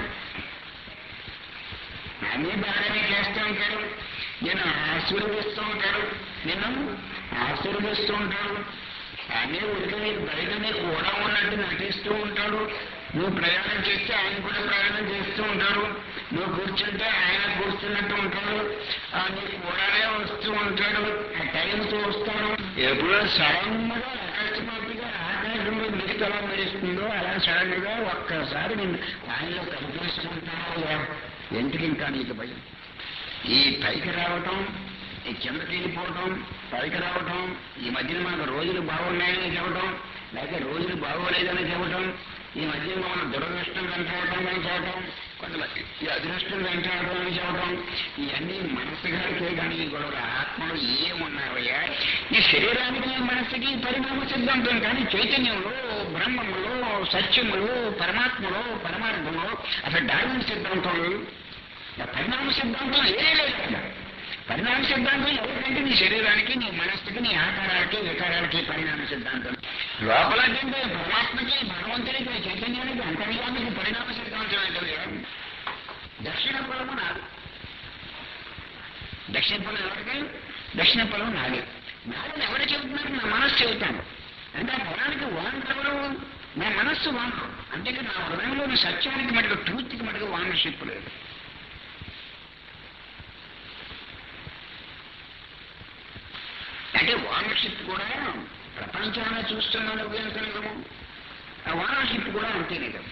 అన్నీ బాగానే చేస్తూ ఉంటాడు నేను ఆశీర్వదిస్తూ ఉంటాడు నేను ఆశీర్వదిస్తూ ఉంటాడు అన్నీ ఉడికి బయట నీకు కూడా ఉన్నట్టు నటిస్తూ ఉంటాడు నువ్వు ప్రయాణం చేస్తే ఆయన కూడా ప్రయాణం చేస్తూ ఉంటాడు నువ్వు కూర్చుంటే ఆయన కూర్చున్నట్టు ఉంటాడు ఆ నీకు కూడానే వస్తూ ఉంటాడు ఆ టైంతో వస్తాడు ఎప్పుడో సడన్ గా అకస్మాత్తుగా ఆకాశంలో మిగతా ఎలా మెరుస్తుందో అలా సడన్ గా ఒక్కసారి నేను ఆయనలో కనిపిస్తుంటాడు ఎందుకు ఇంకా నీకు భయం ఈ పైకి రావటం ఈ కిందకి వెళ్ళిపోవటం పైకి రావటం ఈ మధ్యన మనకు రోజులు బాగున్నాయని చెప్పటం లేకపోతే రోజులు బాగోలేదని చెప్పటం ఈ మధ్యన మనం దురదృష్టం వెంటాడటం అని చెప్పటం కొంతమంది ఈ అదృష్టం వెంటాడటం అని చెప్పటం ఇవన్నీ మనసు గారికే కానీ ఈ గొడవలు ఆత్మలు ఏమున్నావయ్యా ఈ శరీరానికి మనసుకి పరిణామ సిద్ధాంతం కానీ చైతన్యంలో బ్రహ్మములో సత్యములో పరమాత్మలో పరమార్థంలో అసలు డార్విన్ సిద్ధాంతం లేదు ఆ పరిణామ సిద్ధాంతం ఏదే లేదు అక్కడ. పరిణామ సిద్ధాంతం ఎవరికంటే నీ శరీరానికి నీ మనస్సుకి నీ ఆకారాలకి వికారాలకి పరిణామ సిద్ధాంతం లోపల అంటే పరమాత్మకి భగవంతుడికి చైతన్యానికి అంతర్యానికి పరిణామ సిద్ధాంతం ఏంటంటే దక్షిణ పొలము నాది దక్షిణ పొలం ఎవరికి దక్షిణ పొలం నాది నాదని ఎవరు చెబుతున్నారు నా మనస్సు చెబుతాను అంటే ఆ పొలానికి వానరు ఎవరు నా మనస్సు వానరు అంటే నా హృదయంలోని సత్యానికి మటుకు ట్రూత్కి మటుకు వానర్షిప్ లేదు అంటే ఓనర్షిప్ కూడా ప్రపంచాన్ని చూస్తున్నాను ఉపయోగించలేము ఆ ఓనర్షిప్ కూడా అంతే నిజం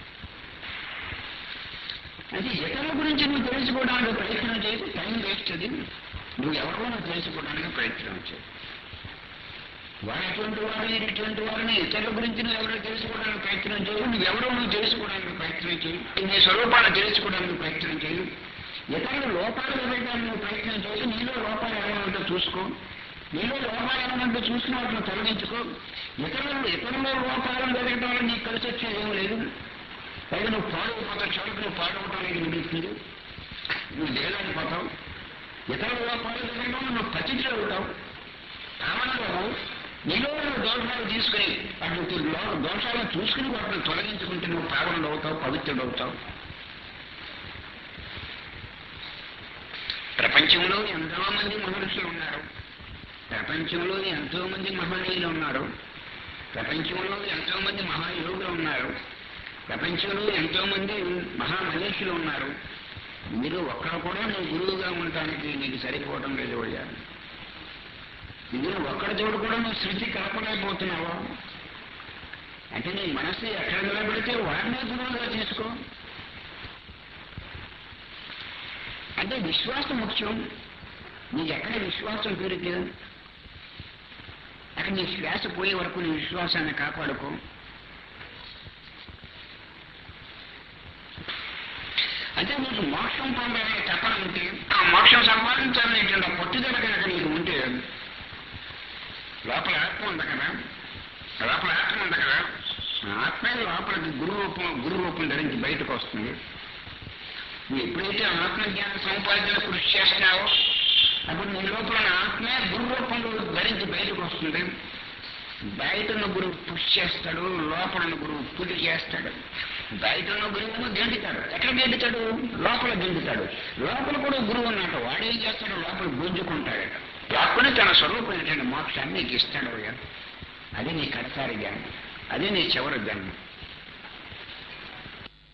అంటే ఇతరుల గురించి నువ్వు తెలుసుకోవడానికి ప్రయత్నం చేసి టైం వేస్ట్ అది నువ్వు ఎవరో నువ్వు తెలుసుకోవడానికి ప్రయత్నం చేయి వారు ఎటువంటి వారు వీరు ఇటువంటి వారిని ఇతరుల గురించి నువ్వు ఎవరో తెలుసుకోవడానికి ప్రయత్నం చేయు నువ్వెవరో నువ్వు తెలుసుకోవడానికి ప్రయత్నం చేయి నీ స్వరూపాన్ని తెలుసుకోవడానికి ప్రయత్నం చేయు ఇతరుల లోపాలు వెళ్ళడానికి నువ్వు ప్రయత్నం చేసి నీలో లోపాలు ఎలా ఉందో చూసుకో నీలో లోపాలు ఎలా ఉందో చూసిన వాటిని తొలగించుకో ఇతరులు ఇతరుల లోపాలను జరగడం వల్ల నీకు కలిసి వచ్చేది ఏం లేదు పైగా నువ్వు పాడైపోతావు చివరికి నువ్వు పాడవటానికి నిలుస్తుంది నువ్వు లేదైపోతావు ఇతరుల లోపాలు జరగడం వల్ల నువ్వు పచ్చిట్లు అవుతావు కామనలో నీలో ఉన్న దోషాలు తీసుకుని అటు లో- దోషాలను చూసుకుని వాటిని తొలగించుకుంటే నువ్వు పావనుడు అవుతావు పవిత్రుడు అవుతావు ప్రపంచంలో ఎంతో మంది మహర్షులు ఉన్నారు ప్రపంచంలో ఎంతో మంది మహనీయులు ఉన్నారు ప్రపంచంలో ఎంతో మంది మహాయోగులు ఉన్నారు ప్రపంచంలో ఎంతో మంది మహామనీషులు ఉన్నారు మీరు ఒక్కరు కూడా నువ్వు గురువుగా ఉండటానికి నీకు సరిపోవడం లేదు అయ్యా ఇందులో ఒక్కడి చోటు కూడా నువ్వు శృతి కలపలేకపోతున్నావా అంటే నీ మనసు ఎక్కడ నిలబెడితే వాడినే గురువుగా తీసుకో అంటే విశ్వాసం ముఖ్యం నీకు ఎక్కడ విశ్వాసం పెరిగితే అక్కడ నీ శ్వాస పోయే వరకు నీ విశ్వాసాన్ని కాపాడుకో అంటే నీకు మోక్షం పొందాలనే తపన ఉంటే ఆ మోక్షం సంపాదించాలనేటువంటి ఆ పట్టుదల కనుక నీకు ఉంటే లోపల ఆత్మ ఉంది కదా లోపల ఆత్మ ఉంది కదా ఆ ఆత్మే లోపలికి గురు రూపం గురు రూపం ధరించి బయటకు వస్తుంది నువ్వు ఎప్పుడైతే ఆత్మజ్ఞాన సముపార్జన కృషి చేస్తున్నావో అప్పుడు నీ లోపల ఉన్న ఆత్మే గురు రూపంలో ధరించి బయటకు వస్తుంది బయట ఉన్న గురువు పుష్ చేస్తాడు లోపల ఉన్న గురువు పులి చేస్తాడు బయట ఉన్న గురువు గెంటుతాడు ఎక్కడ గెంటుతాడు లోపల గెంటుతాడు లోపల కూడా గురువు ఉన్నట్టు వాడేం చేస్తాడు లోపల గుంజుకుంటాడట లోపల తన స్వరూపమైనటువంటి మోక్షాన్ని నీకు ఇస్తాడు అయ్యా అది నీ కడసారి జ్ఞానం అదే నీ చివరి జన్మ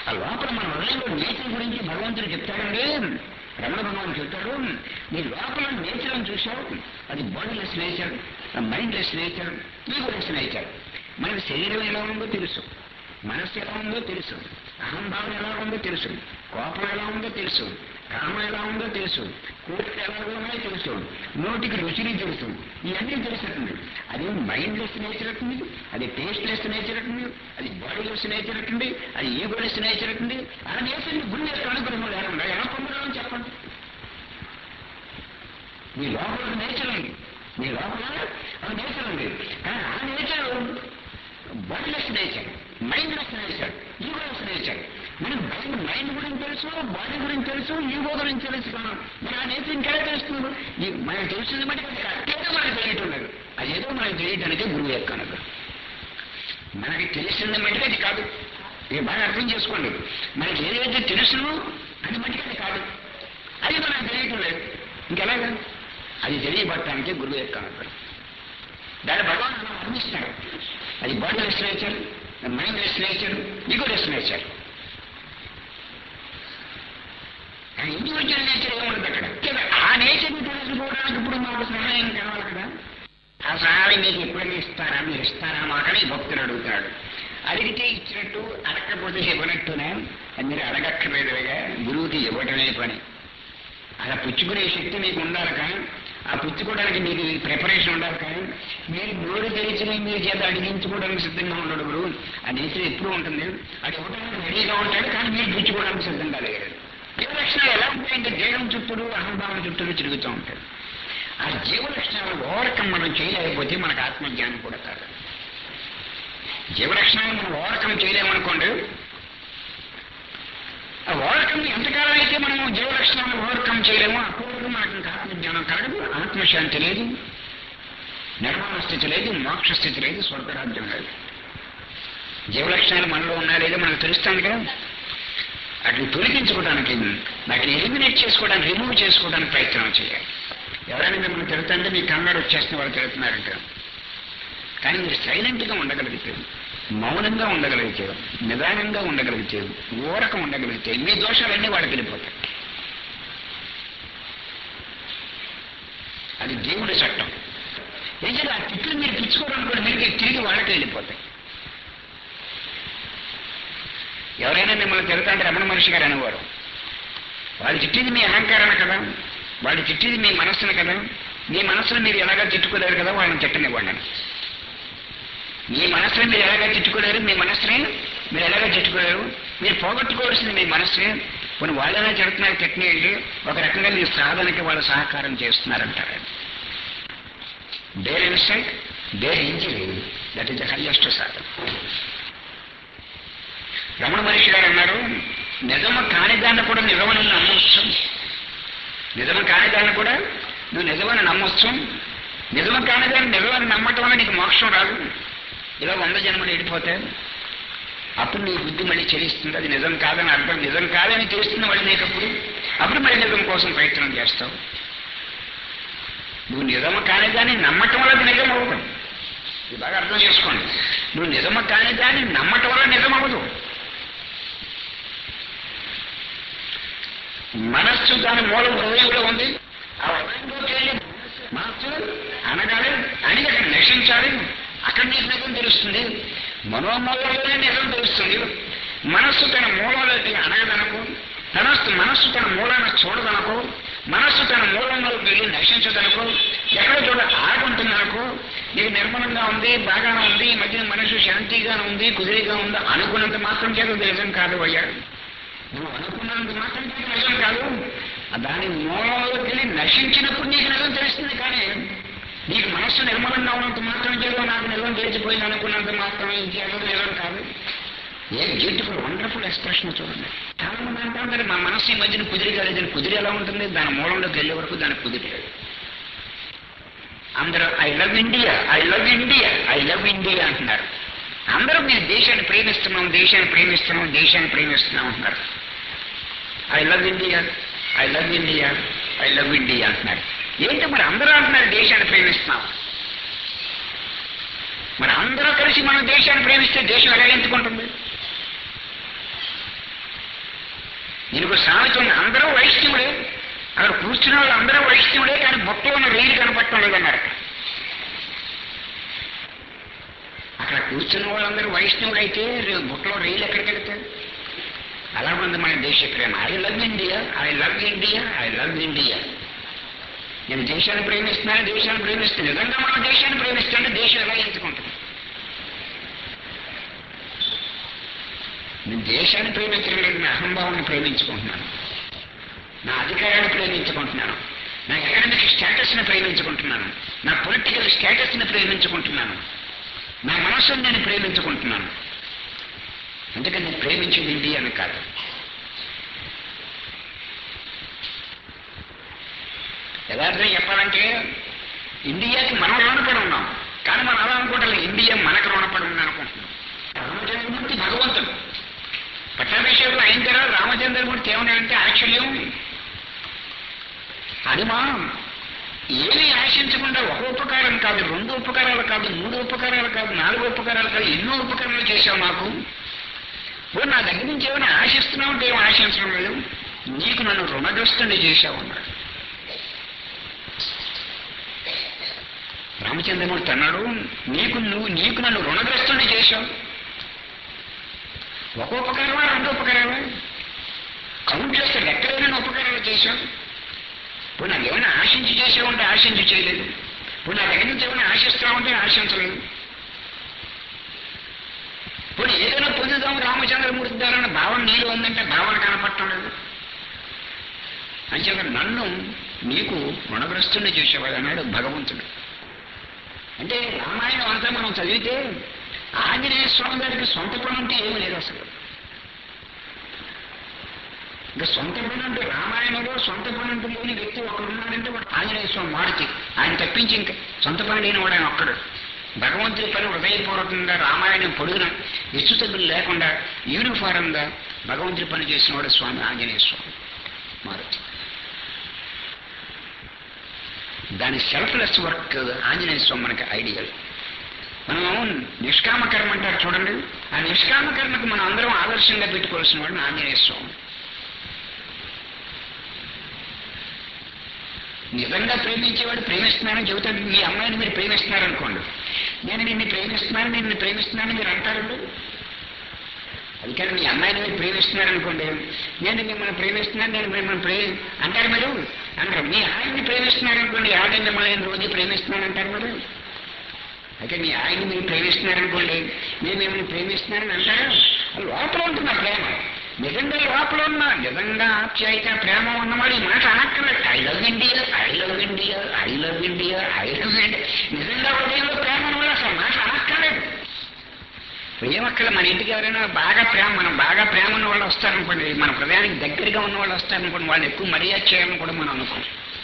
ఆ లోపల మన హృదయంలో నేచర్ గురించి భగవంతుడు చెప్తాడండి రమణ భగవాన్ చెప్తాడు నీ లోపల నేచర్ అని చూసావు అది bodiless nature mindless nature egoless nature మనకి శరీరం ఎలా ఉందో తెలుసు మనస్సు ఎలా ఉందో తెలుసు అహంభావం ఎలా ఉందో తెలుసు కోపం ఎలా ఉందో తెలుసు కామం ఎలా ఉందో తెలుసు కోరిక ఎలా ఉన్నాయో తెలుసు నోటికి రుచిని తెలుసు ఇవన్నీ తెలుస్తుంది అది మైండ్లెస్ నేచర్ అవుతుంది అది టేస్ట్లెస్ నేచర్ అవుతుంది అది బాడీలెస్ నేచర్ అవుతుంది అది ఈగోలెస్ నేచర్ అవుతుంది ఆ నేచర్ని గురి యొక్క అనుగ్రహం లేకుండా ఎలా పొందడం చెప్పండి మీ లోపల నేచర్ ఉంది మీ లోపల ఆ నేచర్ ఉంది కానీ ఆ nature bodiless nature mindless nature egoless nature మనం మైండ్ మైండ్ గురించి తెలుసు బాడీ గురించి తెలుసు ఈగో గురించి తెలుసు కదా మరి ఆ నేచర్ ఇంకెలా తెలుస్తుంది ఈ మనకు తెలుస్తుంది బట్టి అది కరెక్ట్గా మనకు తెలియటం లేదు అదేదో మనకు తెలియటానికి గురువు యొక్క అనుగ్రహం మనకి తెలిసింది మటుకు అది కాదు ఇది బాగా అర్థం చేసుకోండి మనకి ఏదైతే తెలుసునో అది మటుకు అది కాదు అది మనకు తెలియటం లేదు ఇంకెలాగా అది తెలియబట్టడానికి గురువు యొక్క అనుగ్రహం దాని భగవాన్ అలా వర్ణిస్తాడు అది bodiless nature mindless nature egoless nature individual nature ఏముండదు అక్కడ ఆ నేచర్ని తెలుసుకోవడానికి ఇప్పుడు మాకు సహాయం కావాలి కదా ఆ సహాయం మీకు ఎప్పుడైనా ఇస్తారా మీరు ఇస్తారా మాకని భక్తులు అడుగుతాడు అడిగితే ఇచ్చినట్టు అడగకపోతే ఇవ్వనట్టునే మీరు అడగక్కర్లేదుగా గురువుకి ఇవ్వటమే పని అలా పుచ్చుకునే శక్తి మీకు ఉండాలి కానీ ఆ పుచ్చుకోవడానికి మీకు ప్రిపరేషన్ ఉండాలి కానీ మీరు నోరు తెరిచిన మీరు చేత అడిగించుకోవడానికి సిద్ధంగా ఉండడు గురువు ఆ నేచర్ ఎప్పుడు ఉంటుంది అది ఇవ్వడానికి రెడీగా ఉంటాడు కానీ మీరు పుచ్చుకోవడానికి సిద్ధంగా లేరు జీవ లక్షణాలు ఎలా ఉంటాయంటే దేహం చుట్టూ అహంభావం చుట్టూ తిరుగుతూ ఉంటాయి ఆ జీవ లక్షణాలు ఓవర్కమ్ మనం చేయలేకపోతే మనకు ఆత్మజ్ఞానం కూడా కాదు జీవ లక్షణాలు మనం ఓవర్కమ్ చేయలేమనుకోండి ఆ ఓవర్కమ్ ఎంతకాలం అయితే మనం జీవ లక్షణాలను ఓవర్కమ్ చేయలేమో అప్పుడు మనకు ఇంకా ఆత్మజ్ఞానం కలగదు ఆత్మశాంతి లేదు నిర్మాణ స్థితి లేదు మోక్ష స్థితి లేదు స్వర్గరాజ్యం లేదు జీవ లక్షణాలు మనలో ఉన్నా లేదో మనకు తెలుస్తాను కదా వాటిని తొలగించుకోవడానికి వాటిని ఎలిమినేట్ చేసుకోవడానికి రిమూవ్ చేసుకోవడానికి ప్రయత్నం చేయాలి ఎవరైనా మిమ్మల్ని తిరుగుతుంటే మీ కన్నడ వచ్చేస్తున్న వాళ్ళు తిరుగుతున్నారంట కానీ మీరు సైలెంట్గా ఉండగలిగితే మౌనంగా ఉండగలిగితే నిదానంగా ఉండగలిగితే ఊరకం ఉండగలిగితే మీ దోషాలన్నీ వాళ్ళకి వెళ్ళిపోతాయి అది దేవుడి చట్టం నిజంగా ఆ తిట్లు మీరు పిచ్చుకోవడం కూడా మీరు తిరిగి వాళ్ళకి వెళ్ళిపోతాయి ఎవరైనా మిమ్మల్ని తిరుగుతుంటే రమణ మనిషి గారు అనేవారు వాళ్ళు తిట్టింది మీ అహంకారాన్ని కదా వాళ్ళు తిట్టింది మీ మనస్సును కదా మీ మనస్సును మీరు ఎలాగా తిట్టుకోలేరు కదా వాళ్ళని తిట్టనివ్వండి మీ మనస్సుని మీరు ఎలాగా తిట్టుకోలేరు మీ మనస్సుని మీరు ఎలాగా తిట్టుకోలేరు మీరు పోగొట్టుకోవాల్సింది మీ మనస్సుని కొన్ని వాళ్ళైనా చెడుతున్నారు తిట్టనేయండి ఒక రకంగా మీ సాధనకి వాళ్ళు సహకారం చేస్తున్నారంటారు there insight there injury that is the highest సాధన రమణ మహర్షి గారు అన్నారు నిజము కానిదాన్ని కూడా నిజమని నమ్మొచ్చు నిజము కానిదాన్ని కూడా నువ్వు నిజమని నమ్మొచ్చు నిజము కానిదాన్ని నిజమని నమ్మటం వల్ల నీకు మోక్షం రాదు ఇలా వంద జన్మలు వెళ్ళిపోతే అప్పుడు నీ బుద్ధి మళ్ళీ చెల్లిస్తుంది అది నిజం కాదని అర్థం నిజం కాదని తెలుస్తుంది మళ్ళీ నీకప్పుడు అప్పుడు మళ్ళీ నిజం కోసం ప్రయత్నం చేస్తావు నువ్వు నిజము కానిదాన్ని నమ్మటం వల్ల అది నిజం అవుతుంది ఇది బాగా అర్థం చేసుకోండి నువ్వు నిజము కానిదాన్ని నమ్మటం వల్ల నిజం అవ్వదు మనస్సు దాని మూలం హృదయంలో ఉంది ఆ హృదయంలోకి వెళ్ళి మనస్సు అనగాలి అని అక్కడ నశించాలి అక్కడ నీకు నిజం తెలుస్తుంది మనోమూలంలోనే నిజం తెలుస్తుంది మనస్సు తన మూలంలోకి అనగదనకు తనస్సు మనస్సు తన మూలాన్ని చూడదనకు మనస్సు తన మూలంలోకి వెళ్ళి నశించదనుకో ఎక్కడ చూడ ఆగుంటుందనుకో నీకు నిర్మలంగా ఉంది బాగానే ఉంది ఈ మధ్యన మనసు శాంతిగా ఉంది కుదిరిగా ఉంది అనుకున్నంత మాత్రం చేత నిజం కాదు అయ్యా నువ్వు అనుకున్నంత మాత్రం చేత నిజం కాదు దాని మూలంలోకి వెళ్ళి నశించినప్పుడు నీకు నిజం తెలుస్తుంది కానీ నీకు మనస్సు నిర్మలంగా ఉన్నంత మాత్రం చేత నాకు నిజం తెలిసిపోయింది అనుకున్నంత మాత్రం ఇంకేదో నిజం కాదు ఏ బ్యూటిఫుల్ వండర్ఫుల్ ఎక్స్ప్రెషన్ చూడండి చాలా మంది అంటా ఉంటారు మా మనస్సు ఈ మధ్యన కుదిరిగా లేదని కుదిరి ఎలా ఉంటుంది దాని మూలంలోకి వెళ్ళే వరకు దాని కుదిరి లేదు అందరూ I love India I love India I love India అంటున్నారు అందరూ మేము దేశాన్ని ప్రేమిస్తున్నాం దేశాన్ని ప్రేమిస్తున్నాం దేశాన్ని ప్రేమిస్తున్నాం అంటున్నారు I love India I love India I love India అంటున్నారు ఏంటో మరి అందరూ అంటున్నారు దేశాన్ని ప్రేమిస్తున్నాం మరి అందరూ కలిసి మనం దేశాన్ని ప్రేమిస్తే దేశం ఎలా ఎంచుకుంటుంది దీనికి సామెత ఉంది అందరూ వైష్ణవుడే అక్కడ కూర్చున్న వాళ్ళు అందరూ వైష్ణవుడే కానీ బుట్టలో ఉన్న రైలు కనపడటం లేదన్నారు అక్కడ కూర్చున్న వాళ్ళందరూ వైష్ణవులు అయితే రే- బుట్టలో రైలు ఎక్కడికి వెళ్తారు అలా ఉంది మన దేశ ప్రేమ I love India I love India I love India నేను దేశాన్ని ప్రేమిస్తున్నాను దేశాన్ని ప్రేమిస్తున్నాను నిజంగా మనం దేశాన్ని ప్రేమిస్తుంటే దేశం ఎలా ఎంచుకుంటుంది నేను దేశాన్ని ప్రేమించడం లేదు నా అహంభావాన్ని ప్రేమించుకుంటున్నాను నా అధికారాన్ని ప్రేమించుకుంటున్నాను నా ఎకనామిక్ స్టేటస్ని ప్రేమించుకుంటున్నాను నా పొలిటికల్ స్టేటస్ని ప్రేమించుకుంటున్నాను నా మనస్సును నేను ప్రేమించుకుంటున్నాను అందుకని నేను ప్రేమించింది ఇండియాని కాదు యథార్థం చెప్పాలంటే ఇండియాకి మనం రుణపడి ఉన్నాం కానీ మనం అలా అనుకోవటం ఇండియా మనకు రుణపడి ఉంది అనుకుంటున్నాం రామచంద్రమూర్తి భగవంతుడు పట్టాభిషేకం అయిన తర్వాత రామచంద్రమూర్తి ఏమన్నాడంటే యాక్చువల్లీ హనుమా ఏమీ ఆశించకుండా ఒక ఉపకారం కాదు రెండు ఉపకారాలు కాదు మూడు ఉపకారాలు కాదు నాలుగు ఉపకారాలు కాదు ఎన్నో ఉపకారాలు చేశావు నాకు ఓ నా దగ్గర నుంచి ఏమైనా ఆశిస్తున్నావు అంటే ఏం ఆశించడం లేదు నీకు నన్ను రుణగ్రస్తుని చేశావు అన్నాడు రామచంద్రమూర్తి అన్నాడు నీకు నువ్వు నీకు నన్ను రుణగ్రస్తుని చేశావు ఒక ఉపకారమా రెండు ఉపకారాలా కౌంట్ చేస్తే లెక్కలేని ఉపకారాలు చేశావు ఇప్పుడు నాకు ఏమైనా ఆశించి చేసావంటే ఆశించి చేయలేదు ఇప్పుడు నా దగ్గర నుంచి ఏమైనా ఆశిస్తామంటే ఆశించలేదు ఇప్పుడు ఏదైనా పొందుదాం రామచంద్రమూర్తి ద్వారా అన్న భావన నీలో ఉందంటే భావన కనపడటం లేదు అంచేత నన్ను నీకు రుణగ్రస్తుని చేసేవాడు అన్నాడు భగవంతుడు అంటే రామాయణం అంతా మనం చదివితే ఆంజనేయ స్వామి గారికి సొంత పని అంటే ఏమీ లేదు అసలు ఇంకా సొంత పని అంటే రామాయణంలో సొంత పని అంటే లేని వ్యక్తి ఒకడు ఉన్నాడంటే వాడు ఆంజనేయ స్వామి మారుతి ఆయన తప్పించి ఇంకా సొంత పని లేని వాడు ఆయన ఒక్కడు భగవంతుడి పని హృదయపూర్వకంగా రామాయణం పొడుగున విస్తృతలు లేకుండా యూనిఫారంగా భగవంతుడి పని చేసినవాడు స్వామి ఆంజనేయ స్వామి మారుతి దాని సెల్ఫ్లెస్ వర్క్ ఆంజనేయ స్వామి మనకి ఐడియల్ మనం నిష్కామ కర్మ అంటారు చూడండి ఆ నిష్కామ కర్మకు మనం అందరం ఆదర్శంగా పెట్టుకోవాల్సిన వాడు ఆంజనేయ స్వామి నిజంగా ప్రేమించేవాడు ప్రేమిస్తున్నానని చెబుతాడు మీ అమ్మాయిని మీరు ప్రేమిస్తున్నారనుకోండి నేను నిన్ను ప్రేమిస్తున్నాను నేను నిన్ను ప్రేమిస్తున్నాను మీరు అంటారండి అది కానీ మీ అమ్మాయిని మీరు ప్రేమిస్తున్నారనుకోండి నేను మిమ్మల్ని ప్రేమిస్తున్నాను నేను మిమ్మల్ని ప్రే అంటారు మీరు అంటారు మీ ఆయన్ని ప్రేమిస్తున్నారనుకోండి ఆవిడ మిమ్మల్ని రోజు ప్రేమిస్తున్నాను అంటారు మీరు అయితే మీ ఆయన్ని మీరు ప్రేమిస్తున్నారనుకోండి నేను మిమ్మల్ని ప్రేమిస్తున్నానని అంటారా లోపల ఉంటుంది ఆ ప్రేమ నిజంగా లోపల ఉన్న నిజంగా ఆప్యాయత ప్రేమ ఉన్నవాడు ఈ మాట అనక్కర్లేదు I love India I love India I love India I love India నిజంగా హృదయంలో ప్రేమ ఉన్నవాడు అసలు మాట అనక్కర్లేదు ప్రేమక్కల మన ఇంటికి ఎవరైనా బాగా ప్రేమ మనం బాగా ప్రేమ ఉన్న వాళ్ళు వస్తారనుకోండి మన హృదయానికి దగ్గరగా ఉన్న వాళ్ళు వస్తారనుకోండి వాళ్ళని ఎక్కువ మర్యాద చేయాలని కూడా మనం అనుకోం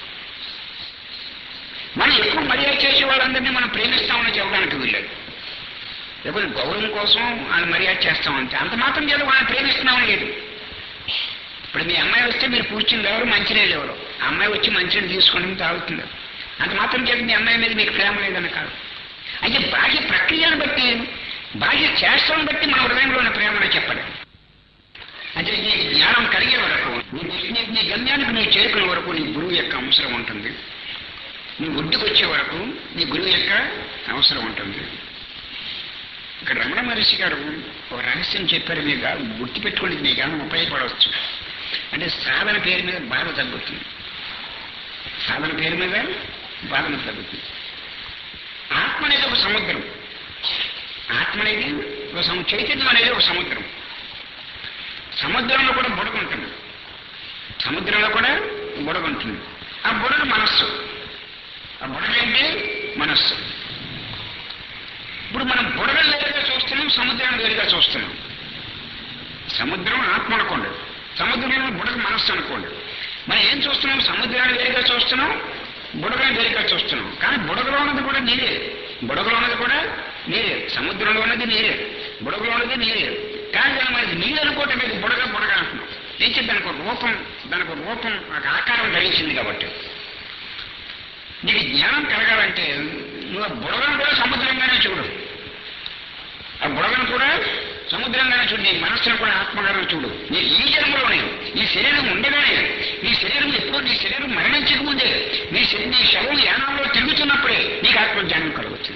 మనం ఎక్కువ మర్యాద చేసే వాళ్ళందరినీ మనం ప్రేమిస్తామని చెప్పడానికి వీల్లేదు లేకపోతే గౌరవం కోసం వాళ్ళు మర్యాద చేస్తాం అంతే అంత మాత్రం చేత వాళ్ళని ప్రేమిస్తున్నామని లేదు ఇప్పుడు మీ అమ్మాయి వస్తే మీరు కూర్చుని ఎవరు మంచినీళ్ళు ఎవరు ఆ అమ్మాయి వచ్చి మంచినీళ్ళు తీసుకొని తాగుతుంది అంత మాత్రం చేత మీ అమ్మాయి మీద మీకు ప్రేమ లేదని కాదు అయితే బాహ్య ప్రక్రియను బట్టి బాహ్య చేష్టలను బట్టి మన హృదయంలో ఉన్న ప్రేమను చెప్పడం అంటే నీ జ్ఞానం కలిగే వరకు నీ నీ- నీ గమ్యానికి నువ్వు చేరుకునే వరకు నీ గురువు యొక్క అవసరం ఉంటుంది నీ ఒడ్డుకు వచ్చే వరకు నీ గురువు యొక్క అవసరం ఉంటుంది ఇక్కడ రమణ మహర్షి గారు ఒక రహస్యం చెప్పారు మీకు గుర్తు పెట్టుకోండి మీకు ఏమైనా ఉపయోగపడవచ్చు అంటే సాధన పేరు మీద బాధ తగ్గుతుంది సాధన పేరు మీద బాధన తగ్గుతుంది ఆత్మ అనేది ఒక సముద్రం ఆత్మ అనేది ఒక సము చైతన్యం అనేది ఒక సముద్రం సముద్రంలో కూడా బుడగ ఉంటుంది సముద్రంలో కూడా బుడగ ఉంటుంది ఆ బుడగ మనస్సు ఆ బుడగ ఏంటి మనస్సు ఇప్పుడు మనం బుడగలు వేరుగా చూస్తున్నాం సముద్రాన్ని వేరుగా చూస్తున్నాం సముద్రం ఆత్మ అనుకోండి సముద్రంలో బుడగ మనస్సు అనుకోండి మనం ఏం చూస్తున్నాం సముద్రాన్ని వేరుగా చూస్తున్నాం బుడగని వేరుగా చూస్తున్నాం కానీ బుడగలో ఉన్నది కూడా నీరే బుడగలో ఉన్నది కూడా నీరే సముద్రంలో ఉన్నది నీరే బుడగలో ఉన్నది నీరే కానీ దాని మనకి నీరు అనుకోవటం లేదు బుడగ బుడగ అంటున్నాం ఏం చెప్పి దానికి ఒక రూపం దానికి ఒక రూపం ఒక ఆకారం ధరించింది కాబట్టి నీకు జ్ఞానం కలగాలంటే నువ్వు ఆ బుడగను కూడా సముద్రంగానే చూడు ఆ బుడగను కూడా సముద్రంగానే చూడు నీ మనస్సును కూడా ఆత్మగానే చూడు నీ ఈ జన్మలోనే ఈ శరీరం ఉండగానే నీ శరీరం ఎప్పుడు నీ శరీరం మరణించక ముందే నీ శరీ- నీ శవం యానంలో తిరుగుతున్నప్పుడే నీకు ఆత్మజ్ఞానం కలుగుతుంది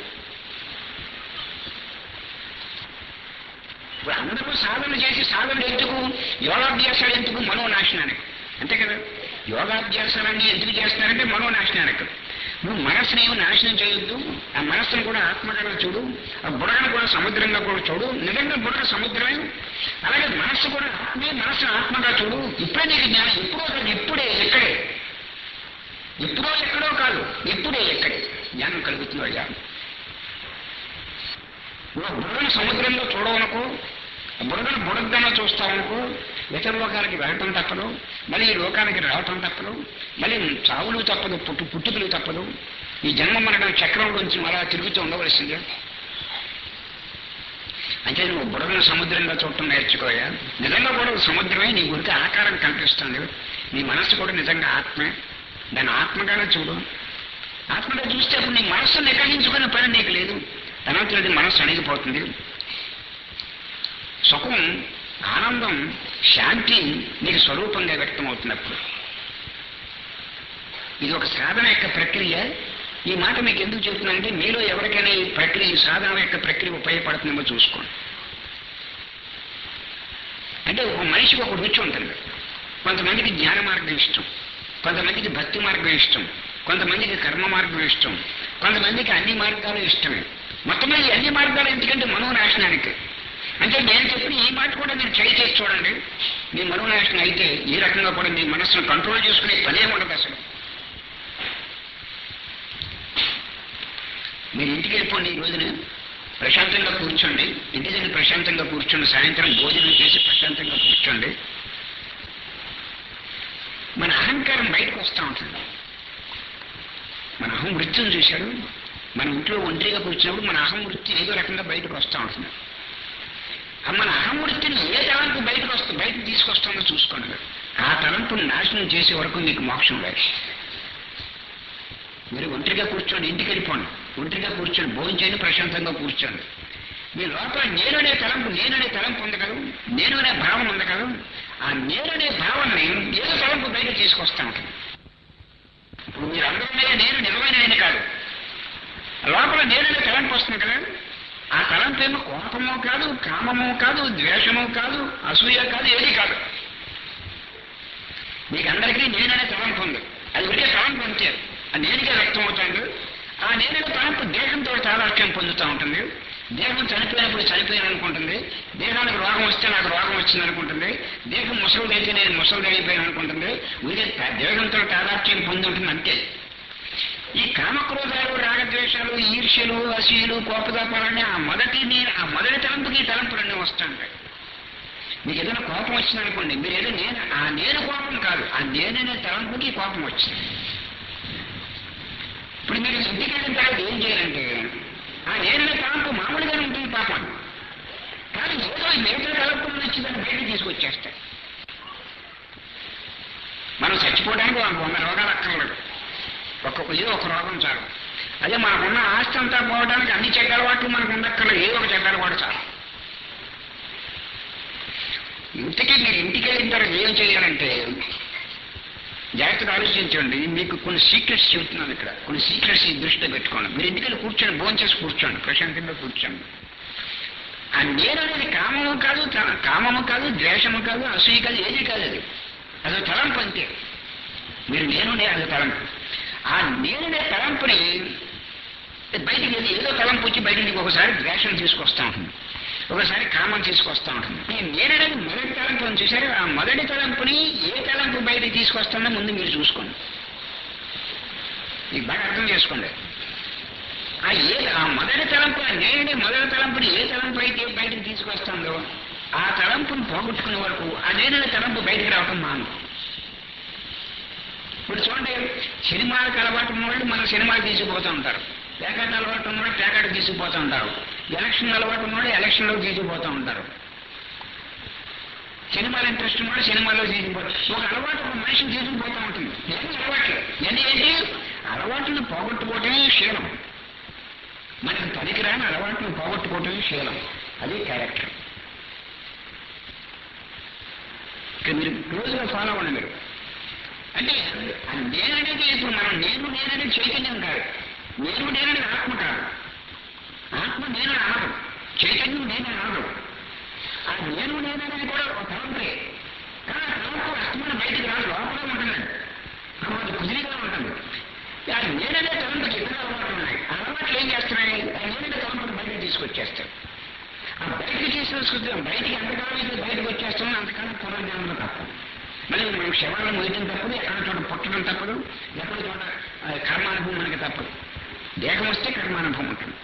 ఇప్పుడు అందరూ సాధన చేసి సాధన ఎందుకు యోగాభ్యాసాలు ఎందుకు మనోనాశనానికి అంతే కదా యోగాభ్యాసాలన్నీ ఎందుకు చేస్తున్నారంటే మనోనాశనానికి నువ్వు మనసుని ఏమి నాశనం చేయొద్దు ఆ మనస్సును కూడా ఆత్మగా చూడు ఆ బుడగను కూడా సముద్రంగా కూడా చూడు నిజంగా బుడగ సముద్రమే అలాగే మనస్సు కూడా ఆత్మే మనస్సును ఆత్మగా చూడు ఇప్పుడే నీకు జ్ఞానం ఎప్పుడో కాదు ఇప్పుడే ఎక్కడే ఎప్పుడో ఎక్కడో కాదు ఇప్పుడే ఎక్కడే జ్ఞానం కలుగుతుందో జ్ఞానం నువ్వు బుడగను సముద్రంలో చూడవనుకో బుడగను బుడగ్గానే చూస్తావనుకో ఇతర లోకాలకి వెళ్ళటం తప్పదు మళ్ళీ ఈ లోకానికి రావటం తప్పదు మళ్ళీ చావులు తప్పదు పుట్టు పుట్టుకలు తప్పదు ఈ జన్మ మరణం చక్రంలోంచి మళ్ళా తిరుగుతూ ఉండవలసిందే అంటే నువ్వు బుడగను సముద్రంగా చూడటం నేర్చుకోయా నిజంగా కూడా సముద్రమే నీ గురికి ఆకారం కనిపిస్తుంది నీ మనస్సు కూడా నిజంగా ఆత్మే దాని ఆత్మగానే చూడు ఆత్మగా చూస్తే అప్పుడు నీ మనస్సు నిర్వహించుకునే పని నీకు లేదు తనంతది మనస్సు అణిగిపోతుంది సుఖం ఆనందం శాంతి నీకు స్వరూపంగా వ్యక్తమవుతున్నప్పుడు ఇది ఒక సాధన యొక్క ప్రక్రియ ఈ మాట మీకు ఎందుకు చెప్తున్నానంటే మీలో ఎవరికైనా ఈ ప్రక్రియ ఈ సాధన యొక్క ప్రక్రియ ఉపయోగపడుతుందేమో చూసుకోండి అంటే ఒక మనిషికి ఒక రుచి ఉంటుంది కొంతమందికి జ్ఞాన మార్గం ఇష్టం కొంతమందికి భక్తి మార్గం ఇష్టం కొంతమందికి కర్మ మార్గం ఇష్టం కొంతమందికి అన్ని మార్గాలు ఇష్టమే మొత్తం మీద ఈ అన్ని మార్గాలు ఎందుకంటే మనోనాశనానికి అంటే నేను చెప్పిన ఈ మాట కూడా మీరు ట్రై చేసి చూడండి మీ మనోనాశనం అయితే ఈ రకంగా కూడా మీ మనస్సును కంట్రోల్ చేసుకునే పనే ఉండదు అసలు మీరు ఇంటికి వెళ్ళిపోండి ఈ రోజున ప్రశాంతంగా కూర్చోండి ఇంటి దగ్గర ప్రశాంతంగా కూర్చోండి సాయంత్రం భోజనం చేసి ప్రశాంతంగా కూర్చోండి మన అహంకారం బయటకు వస్తూ ఉంటుంది మన అహం వృత్తిని చూశాడు మన ఇంట్లో ఒంటరిగా కూర్చున్నప్పుడు మన అహం వృత్తి ఏదో రకంగా బయటకు వస్తూ ఉంటుంది ఆ మన అహం వృత్తిని ఏ తలంపు బయటకు వస్తూ బయటకు తీసుకొస్తుందో చూసుకోండి మీరు. ఆ తలంపుని నాశనం చేసే వరకు మీకు మోక్షం లేదు మీరు ఒంటరిగా కూర్చోండి ఇంటికి వెళ్ళిపోండి ఒంటరిగా కూర్చోండి భోజనం చేయండి ప్రశాంతంగా కూర్చోండి మీ లోపల నేననే తలంపు నేననే తలంపు ఉంది కదా నేను అనే భావం ఉంది కదా ఆ నేననే భావాన్ని ఏదో తలంపు బయట తీసుకొస్తా ఉంటుంది ఇప్పుడు మీరు అందరూ నేను నిజమైన నేను కాదు లోపల నేననే తలంపు వస్తుంది కదా ఆ తలంపు ఏమో కోపము కాదు కామము కాదు ద్వేషము కాదు అసూయ కాదు ఏది కాదు మీకు అందరికీ నేననే తలంపు ఉంది అది ఒకే తలంపు అంతే ఆ నేనుగా వ్యక్తం అవుతాడు ఆ నేననే తలంపు దేహంతో తాదాత్యం పొందుతూ ఉంటుంది దేహం చనిపోయినప్పుడు చనిపోయాను అనుకుంటుంది దేహానికి రోగం వస్తే నాకు రోగం వచ్చింది అనుకుంటుంది దేహం ముసలిదైతే నేను ముసలిదైపోయాను అనుకుంటుంది ఉదయ దేహంతో తాదాత్యం పొంది ఉంటుంది అంతే ఈ కామక్రోధాలు రాగద్వేషాలు ఈర్ష్యలు అసూయలు కోపదాపాలన్నీ ఆ మొదటి నేను ఆ మొదటి తలంపుకి ఈ తలంపులన్నీ వస్తుంటాయి మీకు ఏదైనా కోపం వచ్చింది అనుకోండి మీరు ఏదో నేను ఆ నేను కోపం కాదు ఆ నేననే తలంపుకి కోపం వచ్చింది ఇప్పుడు మీరు ఇంటికి వెళ్ళిన తర్వాత ఏం చేయాలంటే ఆ నేననే తలంపు మామూలుగానే ఉంటుంది పాపం కానీ ఏదో ఈ మిగతా తలంపులు వచ్చి దాన్ని బయటకు తీసుకొచ్చేస్తాయి మనం చచ్చిపోవడానికి ఒక వంద రోగాలు అక్కర్లేదు ఒక్కొక్క ఏదో ఒక రోగం చాలు అదే మనకున్న ఆస్తి అంతా పోవడానికి అన్ని చెడ్డ అలవాట్లు మనకు ఉండక్కర్లేదు ఏదో ఒక చెడ్డ అలవాటు చాలు ఇంటికి మీరు ఇంటికి వెళ్ళిన తర్వాత ఏం చేయాలంటే జాగ్రత్తగా ఆలోచించండి మీకు కొన్ని సీక్రెట్స్ చెబుతున్నాను ఇక్కడ కొన్ని సీక్రెట్స్ ఈ దృష్టిలో పెట్టుకోండి మీరు ఇంటికి కూర్చోండి భోజనం చేసి కూర్చోండి ప్రశాంతంగా కూర్చోండి ఆ నేను అనేది కామము కాదు త- కామము కాదు ద్వేషము కాదు అసూయ కాదు ఏది కాదు అది అదో తలంపు అంతే మీరు నేను నే- అది తలంపు ఆ నేనునే తలంపుని బయటికి వెళ్ళి ఏదో తలంపు వచ్చి బయటికి ఒకసారి ద్వేషం తీసుకొస్తా ఉంటుంది ఒకసారి కామం తీసుకొస్తా ఉంటుంది ఈ నేననేది మొదటి తలంపు అని చూసారు ఆ మొదటి తలంపుని ఏ తలంపు బయటికి తీసుకొస్తుందో ముందు మీరు చూసుకోండి మీకు బాగా అర్థం చేసుకోండి ఆ ఏ ఆ మొదటి తలంపు ఆ నేనే మొదటి తలంపుని ఏ తలంపు అయితే బయటికి తీసుకొస్తుందో ఆ తలంపుని పోగొట్టుకునే వరకు ఆ నేననే తలంపు బయటికి రావటం మాను ఇప్పుడు చూడండి సినిమాలకు అలవాటు ఉన్న వాళ్ళు మన సినిమాలు తీసుకుపోతూ ఉంటారు పేకాట అలవాటు ఉన్న వాళ్ళు పేకాట తీసుకుపోతూ ఉంటారు ఎలక్షన్ అలవాటు ఉన్న వాళ్ళు ఎలక్షన్లో తీసుకుపోతూ ఉంటారు సినిమాలు ఇంట్రెస్ట్ ఉన్న వాళ్ళు సినిమాలో తీసుకుపోతారు ఒక అలవాటు ఒక మనిషిని తీసుకుపోతూ ఉంటుంది ఎన్ని అలవాట్లు ఎన్ని ఏంటి అలవాట్లను పోగొట్టుకోవటమే శీలం మనకి పనికిరాని అలవాట్లను పోగొట్టుకోవటమే శీలం అది క్యారెక్టర్ ఇక్కడ మీరు క్లోజ్గా ఫాలో అవ్వండి మీరు అంటే ఆ నేననేది ఇప్పుడు మనం నేను నేననేది చైతన్యం కాదు నేను నేననేది ఆత్మ కాదు ఆత్మ నేను అనదు చైతన్యం నేను అనదు ఆ నేను నేననేది కూడా ఒక తలంపే కానీ ఆ తలంపు అస్తమైన బయటికి రాదు లోపలే ఉంటుందండి అది కుదిరిగా ఉంటుంది ఆ నేననే తలంపు ఎక్కడ అలవాటు ఉన్నాయి ఆ అలవాట్లు ఏం చేస్తున్నాయి ఆ నేననే తలంపుని బయటకు తీసుకొచ్చేస్తాయి ఆ బయటకు తీసుకొచ్చుకుంటాం బయటికి ఎంతకాలం అయితే బయటకు వచ్చేస్తామో అంతకాలం పునర్జన్మలో తప్పదు మళ్ళీ మనం శవాలను మోయటం తప్పదు ఎక్కడ చోట పుట్టడం తప్పదు ఎక్కడ చోట ఆ, కర్మానుభవం మనకి తప్పదు దేహం వస్తే కర్మానుభవం ఉంటుంది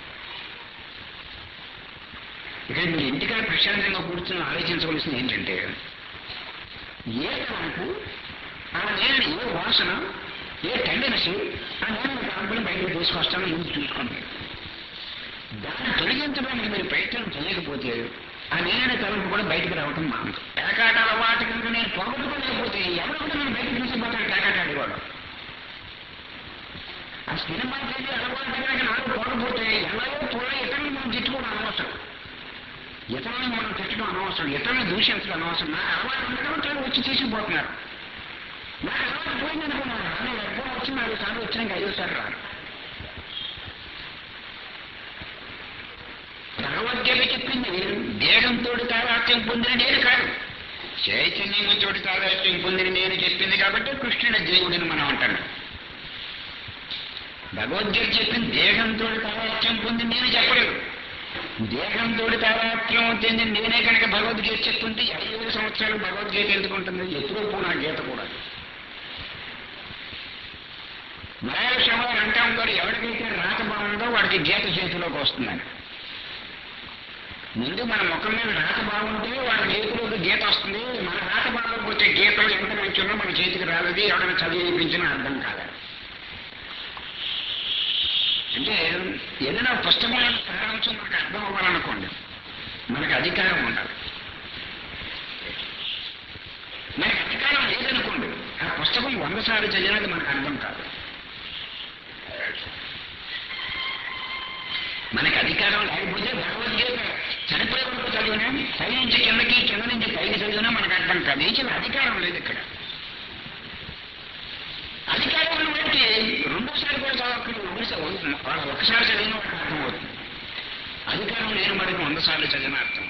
ఇక్కడ మీరు ఇంటికాడ ప్రశాంతంగా కూర్చొని ఆలోచించవలసింది ఏంటంటే ఏ తలంపు ఆ నేను ఏ వాసన ఏ టెండెన్సీ ఆ నేను తలంపుని బయటకు తీసుకొస్తానో ముందు చూసుకోండి దాన్ని తొలగించడానికి మీరు ప్రయత్నం చేయకపోతే ఆ నేనే తలంపు కూడా బయటకు రావటం మానదు పేకాట అలవాటు కనుక నేను పోగొట్టుకోలేకపోతే ఎవరు కూడా నేను బయటకు తీసుకుపోతాను పేకాట ఆడేవాడు ఆ సినిమా చేసి అలవాటు కనుక నాకు పోకపోతే ఎలాగో పోలే ఇతరులను మనం తిట్టుకోవడం అనవసరం ఇతరులను మనం తిట్టడం అనవసరం ఇతరులను దూషించడం అనవసరం నా అలవాటు ఉండడం వచ్చి తీసుకుపోతున్నారు నా అలవాటు పోయింది అనుకున్నాను నేను ఎప్పుడో వచ్చి నాలుగు సార్లు వచ్చినాక ఐదో సార్లు రాను భగవద్గీత చెప్పింది దేహంతో తాదాత్యం పొందిన నేను కాదు చైతన్యంతో తాదాత్యం పొందిన నేను చెప్పింది కాబట్టి కృష్ణుడి దేవుడిని మనం అంటాం భగవద్గీత చెప్పింది దేహంతో తాదాత్యం పొంది నేను చెప్పలేదు దేహంతో తాదాత్యం పొంది నేనే కనుక భగవద్గీత చెప్తుంటే ఐదు సంవత్సరాలు భగవద్గీత ఎందుకుంటుంది ఎప్పుడో పోనా గీత కూడా మలయాళ శ్రమలు అంటా ఉంటారు ఎవరికైతే రాత బాగుందో వాడికి గీత చేతిలోకి వస్తుందని ముందు మన ముఖం మీద రాత బాగుంటే వాడి చేతిలోకి గీత వస్తుంది మన రాత బాగోకపోతే గీతలు ఎంత మంచిగా మన చేతికి రాలేదు ఎవరైనా చదివించినా అర్థం కాదు అంటే ఏదైనా పుస్తకం సారాంశం మనకు అర్థం అవ్వాలనుకోండి మనకు అధికారం ఉండాలి మనకి అధికారం లేదనుకోండి ఆ పుస్తకం వంద సార్లు చదివినది మనకు అర్థం కాదు మనకి అధికారం లేకపోతే భగవద్గీత చనిపోయే వరకు చదివినా పై నుంచి కిందకి కింద నుంచి పైకి చదివినా మనకు అర్థం కాదు ఇచ్చిన అధికారం లేదు ఇక్కడ అధికారం ఉన్న వాడికి రెండోసారి కూడా చదవక్కర్లేదు ఒకసారి వాళ్ళు ఒకసారి చదివిన వాడికి అర్థమవుతుంది అధికారం లేని వాడికి వంద సార్లు చదివిన అర్థం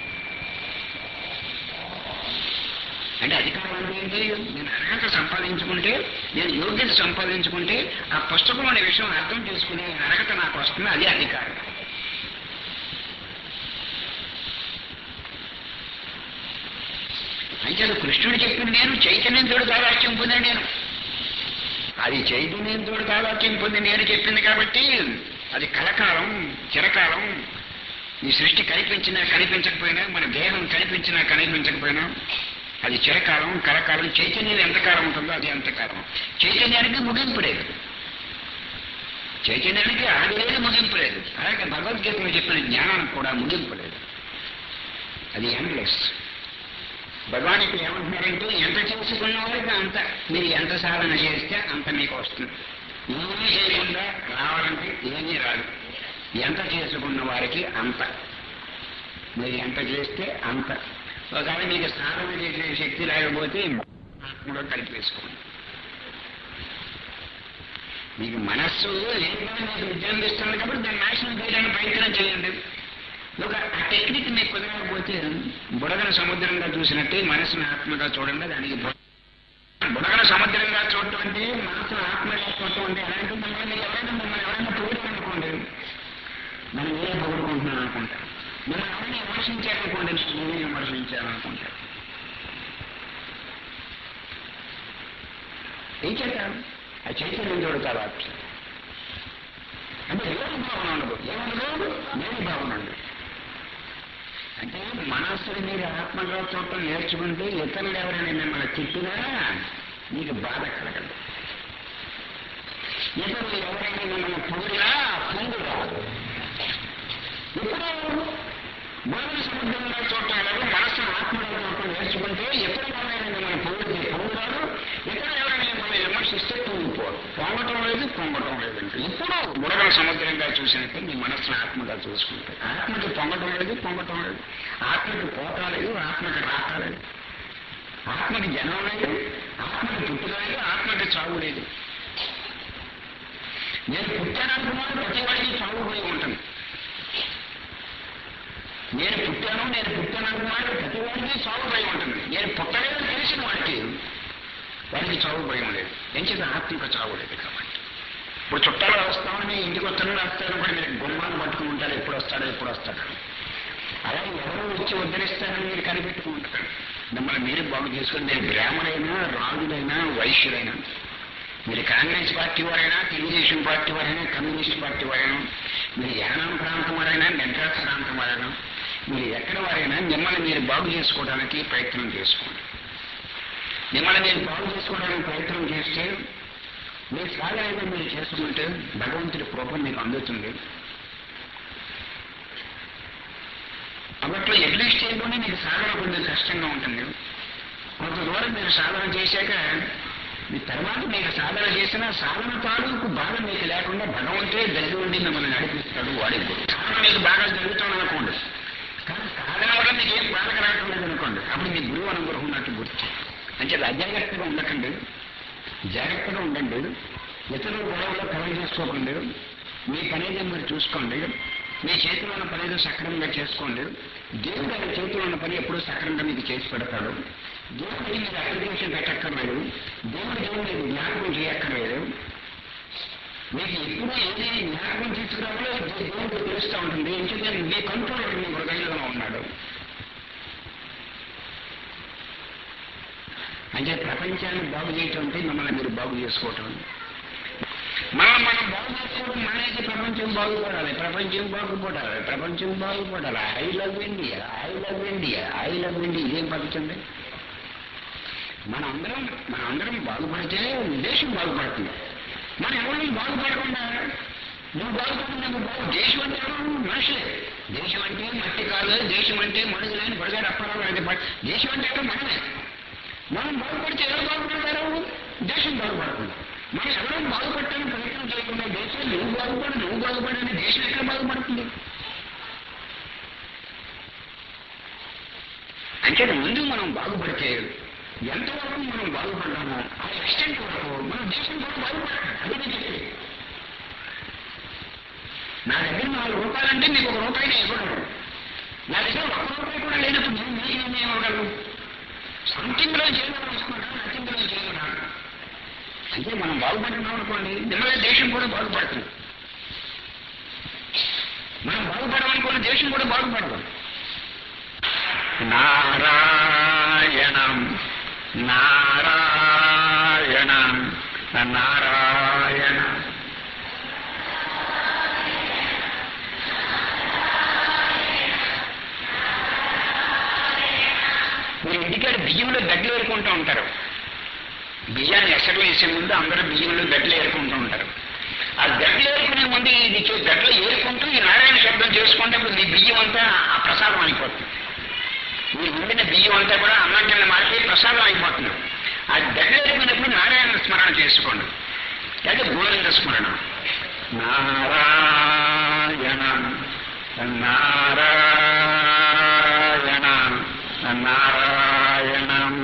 అంటే అధికారం అంటే ఏంటి నేను అర్హత సంపాదించుకుంటే నేను యోగ్యత సంపాదించుకుంటే ఆ పుస్తకం అనే విషయం అర్థం చేసుకునే అర్హత నాకు వస్తుంది అది అధికారం అయితే అది కృష్ణుడు చెప్పింది నేను చైతన్యంతో దాదాత్యం పొందిన నేను అది చైతన్యంతో దాదాత్యం పొంది నేను చెప్పింది కాబట్టి అది కలకాలం చిరకాలం ఈ సృష్టి కనిపించినా కనిపించకపోయినా మన దేహం కనిపించినా కనిపించకపోయినా అది చిరకాలం కలకాలం చైతన్యం ఎంతకాలం ఉంటుందో అది ఎంతకాలం చైతన్యానికి ముగింపు లేదు చైతన్యానికి ఆది లేదు ముగింపు లేదు అలాగే భగవద్గీతలో చెప్పిన జ్ఞానానికి కూడా ముగింపు లేదు అది ఎండ్లెస్ భగవాన్ ఇక్కడ ఏమంటున్నారంటే ఎంత చేసుకున్న వారికి అంత మీరు ఎంత సాధన చేస్తే అంత మీకు వస్తుంది ఏమీ చేయకుండా రావాలంటే ఏమీ రాదు ఎంత చేసుకున్న వారికి అంత మీరు ఎంత చేస్తే అంత ఒకవేళ మీకు సాధన చేసే శక్తి లేకపోతే ఆత్మలో కలిపేసుకోండి మీకు మనస్సు లేదా మీకు విజృంభిస్తుంది కాబట్టి దాన్ని నాశనం చేయడానికి ప్రయత్నం చేయండి ఒక ఆ టెక్నిక్ మీకు కుదరకపోతే బుడగన సముద్రంగా చూసినట్టే మనసును ఆత్మగా చూడండి దానికి బు- బుడగన సముద్రంగా చూడటం అంటే మనసును ఆత్మగా చూడటం అంటే అలాంటి మిమ్మల్ని ఎవరైనా మిమ్మల్ని ఎవరైనా పొగిడారనుకోండి మనం ఏ పొగుడుకుంటున్నాం అనుకుంటాం మిమ్మల్ని ఎవరైనా విమర్శించారనుకోండి నేనే విమర్శించాలనుకుంటారు ఏం చేద్దాం ఆ చైతన్యం చూడతారు ఆత్మ అంటే దేవుని భావన ఉండదు ఏమనదు నేను భావన ఉండదు అంటే మనస్సుని మీరు ఆత్మగా చూడటం నేర్చుకుంటే ఇతరులు ఎవరైనా మిమ్మల్ని తిట్టినా మీకు బాధ కలగదు ఇతరులు ఎవరైనా మిమ్మల్ని పొగిడినా పొంగు రాదు ఇప్పుడు భూమి సముద్రంగా చూడటం లేదు మనస్సును ఆత్మగా చూడటం నేర్చుకుంటే ఎప్పుడు ఎవరైనా మిమ్మల్ని పొగిడితే పొంగురాడు ఇతరులు ఎవరైనా మిమ్మల్ని విమర్శిస్తే పొంగిపోరు పొంగటం లేదు పొంగటం లేదంటే ఇప్పుడు బుడగల సముద్రంగా చూసినట్టు మీ మనస్సును ఆత్మగా చూసుకుంటే ఆత్మకి పొంగటం లేదు పొంగటం లేదు ఆత్మకి పోతా లేదు ఆత్మకి రాట లేదు ఆత్మకి జనం లేదు ఆత్మకి పుట్టుక లేదు ఆత్మకి చావు లేదు నేను పుట్టాననుకున్నాను ప్రతి వాడికి చావు పోయి ఉంటుంది నేను పుట్టాను నేను పుట్టాను అనుకున్నాడు ప్రతి వాడికి చావు భయం ఉంటుంది నేను పుట్టలేదని తెలిసిన వాడికి వాడికి చావు భయం లేదు ఏం చేత ఆత్మిక చావు లేదు కాబట్టి ఇప్పుడు చుట్టాలు వస్తామని ఇంటికి వస్తాను వస్తాను కూడా మీరు గుమ్మాన్ని పట్టుకుని ఉంటారు ఎప్పుడు వస్తాడో ఎప్పుడు వస్తాడో అలా ఎవరో వచ్చి ఉద్ధరిస్తారని మీరు కనిపెట్టుకుంటారు మిమ్మల్ని మీరు బాగు చేసుకుని మీరు బ్రాహ్మణైనా రాజులైనా వైశ్యులైనా మీరు కాంగ్రెస్ పార్టీ వారైనా తెలుగుదేశం పార్టీ వారైనా కమ్యూనిస్ట్ పార్టీ వారైనా మీరు యానం ప్రాంతం వారైనా మెడ్రాస్ ప్రాంతం వారైనా మీరు ఎక్కడ వారైనా మిమ్మల్ని మీరు బాగు చేసుకోవడానికి ప్రయత్నం చేసుకోండి మిమ్మల్ని మీరు బాగు చేసుకోవడానికి ప్రయత్నం చేస్తే మీ సాధారణంగా మీరు చేసుకుంటే భగవంతుడి కృప మీకు అందుతుంది అప్పట్లో అట్లీస్ట్ చేయకుండా మీకు సాధన కొంచెం కష్టంగా ఉంటుంది కొంత దూరం మీరు సాధన చేశాక మీ తర్వాత మీరు సాధన చేసినా సాధన తాలూకు బాధ మీకు లేకుండా భగవంతుడే దగ్గర ఉండి మిమ్మల్ని నడిపిస్తాడు వాడి గురు సాధన మీకు బాగా జరుగుతుంది అనుకోండి కానీ సాధన వల్ల మీకు ఏం బాధ రావట్లేదు అనుకోండి అప్పుడు మీ గురువు అనుగ్రహం ఉన్నట్టు గుర్తు అంటే అజాగ్రత్తగా ఉండకండి జాగ్రత్తగా ఉండండి ఇతరుల గొడవలో కలగ చేసుకోకండి మీ పనేదో మీరు చూసుకోండి మీ చేతిలో ఉన్న పని ఏదో సక్రమంగా చేసుకోండి దేవుడు ఆయన చేతిలో ఉన్న పని ఎప్పుడూ సక్రమంగా మీకు చేసి పెడతాడు దేవుడికి మీరు అప్లికేషన్ పెట్టక్కర్లేదు దేవుడు దేవుడు మీరు జ్ఞాపకం చేయక్కర్లేదు మీకు ఎప్పుడు ఏది జ్ఞాపకం తీసుకురావాలో దేవుడు తెలుస్తూ ఉంటుంది ఎందుకంటే మీ కంట్రోల్ మీ హృదయంలో ఉన్నాడు అంటే ప్రపంచాన్ని బాగు చేయటం అంటే మిమ్మల్ని మీరు బాగు చేసుకోవటం మనం మనం బాగు చేసుకోవడం మానేసి ప్రపంచం బాగుపడాలి ప్రపంచం బాగుపడాలి ప్రపంచం బాగుపడాలి I love India I love India I love India ఇదేం పలుకుతుంది మన అందరం మన అందరం బాగుపడితే దేశం బాగుపడుతుంది మనం ఎవరిని బాగుపడకుండా నువ్వు బాగుపడిన నువ్వు బాగు దేశం అంటే ఎవరు మనుషులే దేశం అంటే మట్టి కాదు దేశం అంటే మనుషులని ప్రజలు అప్పరాలు అంటే దేశం అంటే ఎవరు మనమే మనం బాగుపడితే ఎవరు బాగుపడతారు దేశం బాగుపడుతుంది మనం ఎవరో బాగుపడటానికి ప్రయత్నం చేయకుండా దేశం నువ్వు బాగుపడు నువ్వు బాగుపడని దేశం ఎక్కడ బాగుపడుతుంది అంటే ముందు మనం బాగుపడితే ఎంతవరకు మనం బాగుపడ్డామో ఆ ఎక్స్టెంట్ వరకు మన దేశం కూడా బాగుపడాలి అది నేను చెప్పేది నా దగ్గర నాలుగు రూపాయలంటే మీకు ఒక రూపాయి నేను ఇవ్వగలను నా దగ్గర ఒక్క రూపాయి కూడా లేనప్పుడు నేను మీకు నేను ఇవ్వగలను సంథింగ్ లో చేయడం తీసుకుంటా నథింగ్ లో చేయడం అంటే మనం బాగుపడుతున్నాం అనుకోండి నిమ్మలే దేశం కూడా బాగుపడుతుంది మనం బాగుపడమనుకున్న దేశం కూడా బాగుపడదు నారాయణం నారాయణం నారాయణ మీరు ఇంటికాడ బియ్యంలో గడ్డలు ఏరుకుంటూ ఉంటారు బియ్యాన్ని ఎసరు వేసే ముందు అందరూ బియ్యంలో గడ్డలు ఏరుకుంటూ ఉంటారు ఆ గడ్డలు ఏరుకునే ముందు ఇది చే- గడ్డలు ఏరుకుంటూ ఈ నారాయణ శబ్దం చేసుకుంటే అప్పుడు మీ బియ్యం అంతా ఆ ప్రసాదం అయిపోతుంది మీరు ఉండిన బియ్యం అంతా కూడా అన్నం కింద మారి ప్రసాదం అయిపోతుంది ఆ గడ్డలు ఏరుకునేప్పుడు నారాయణ స్మరణ చేసుకోండి లేదా గోవింద స్మరణ నారాయణ నారాయణ నారాయణం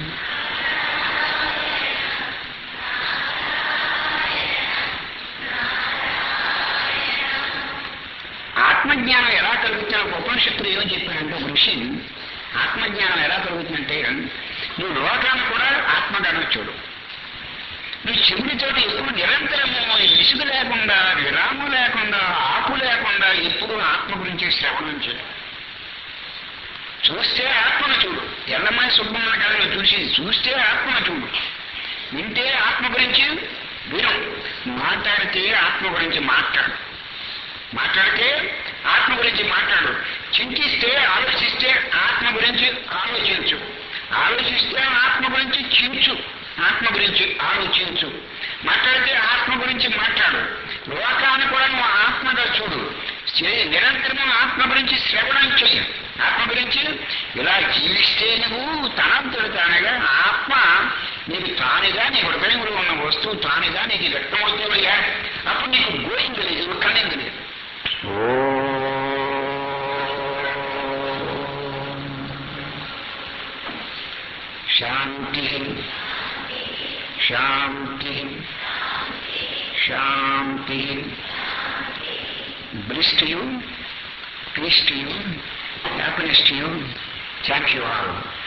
ఆత్మజ్ఞానం ఎలా కలుగుతున్న ఒక ఉపనిషత్తులు ఏమని చెప్పారంటే ఒక ఋషి ఆత్మజ్ఞానం ఎలా కలుగుతుందంటే నువ్వు లోకాన్ని కూడా ఆత్మగానే చూడు నువ్వు శివుడితోటి ఎప్పుడు నిరంతరము విసుగు లేకుండా విరామం లేకుండా ఆపు లేకుండా ఎప్పుడు ఆత్మ గురించి శ్రవణం చేయాలి చూస్తే ఆత్మను చూడు ఎల్లమ్మాయి సుబ్బమ్మ కళను చూసి చూస్తే ఆత్మను చూడు వింటే ఆత్మ గురించి విను మాట్లాడితే ఆత్మ గురించి మాట్లాడు మాట్లాడితే ఆత్మ గురించి మాట్లాడు చింతిస్తే ఆలోచిస్తే ఆత్మ గురించి ఆలోచించు ఆలోచిస్తే ఆత్మ గురించి చించు ఆత్మ గురించి ఆలోచించు మాట్లాడితే ఆత్మ గురించి మాట్లాడు లోకాన్ని కూడా నువ్వు ఆత్మగా చూడు చే- నిరంతరము ఆత్మ గురించి శ్రవణం చెయ్యి ఆత్మ గురించి ఇలా జీవిస్తే నువ్వు తనంతడు తానుగా ఆత్మ నీకు తానుగా నీ హృదయంలో ఉన్న వస్తువు తానుగా నీకు వ్యక్తమవుతావయ్యా అప్పుడు నీకు గోయింగ్ లేదు కన్నింగ్ లేదు శాంతి శాంతి శాంతి bliss to you peace to you happiness to you thank you all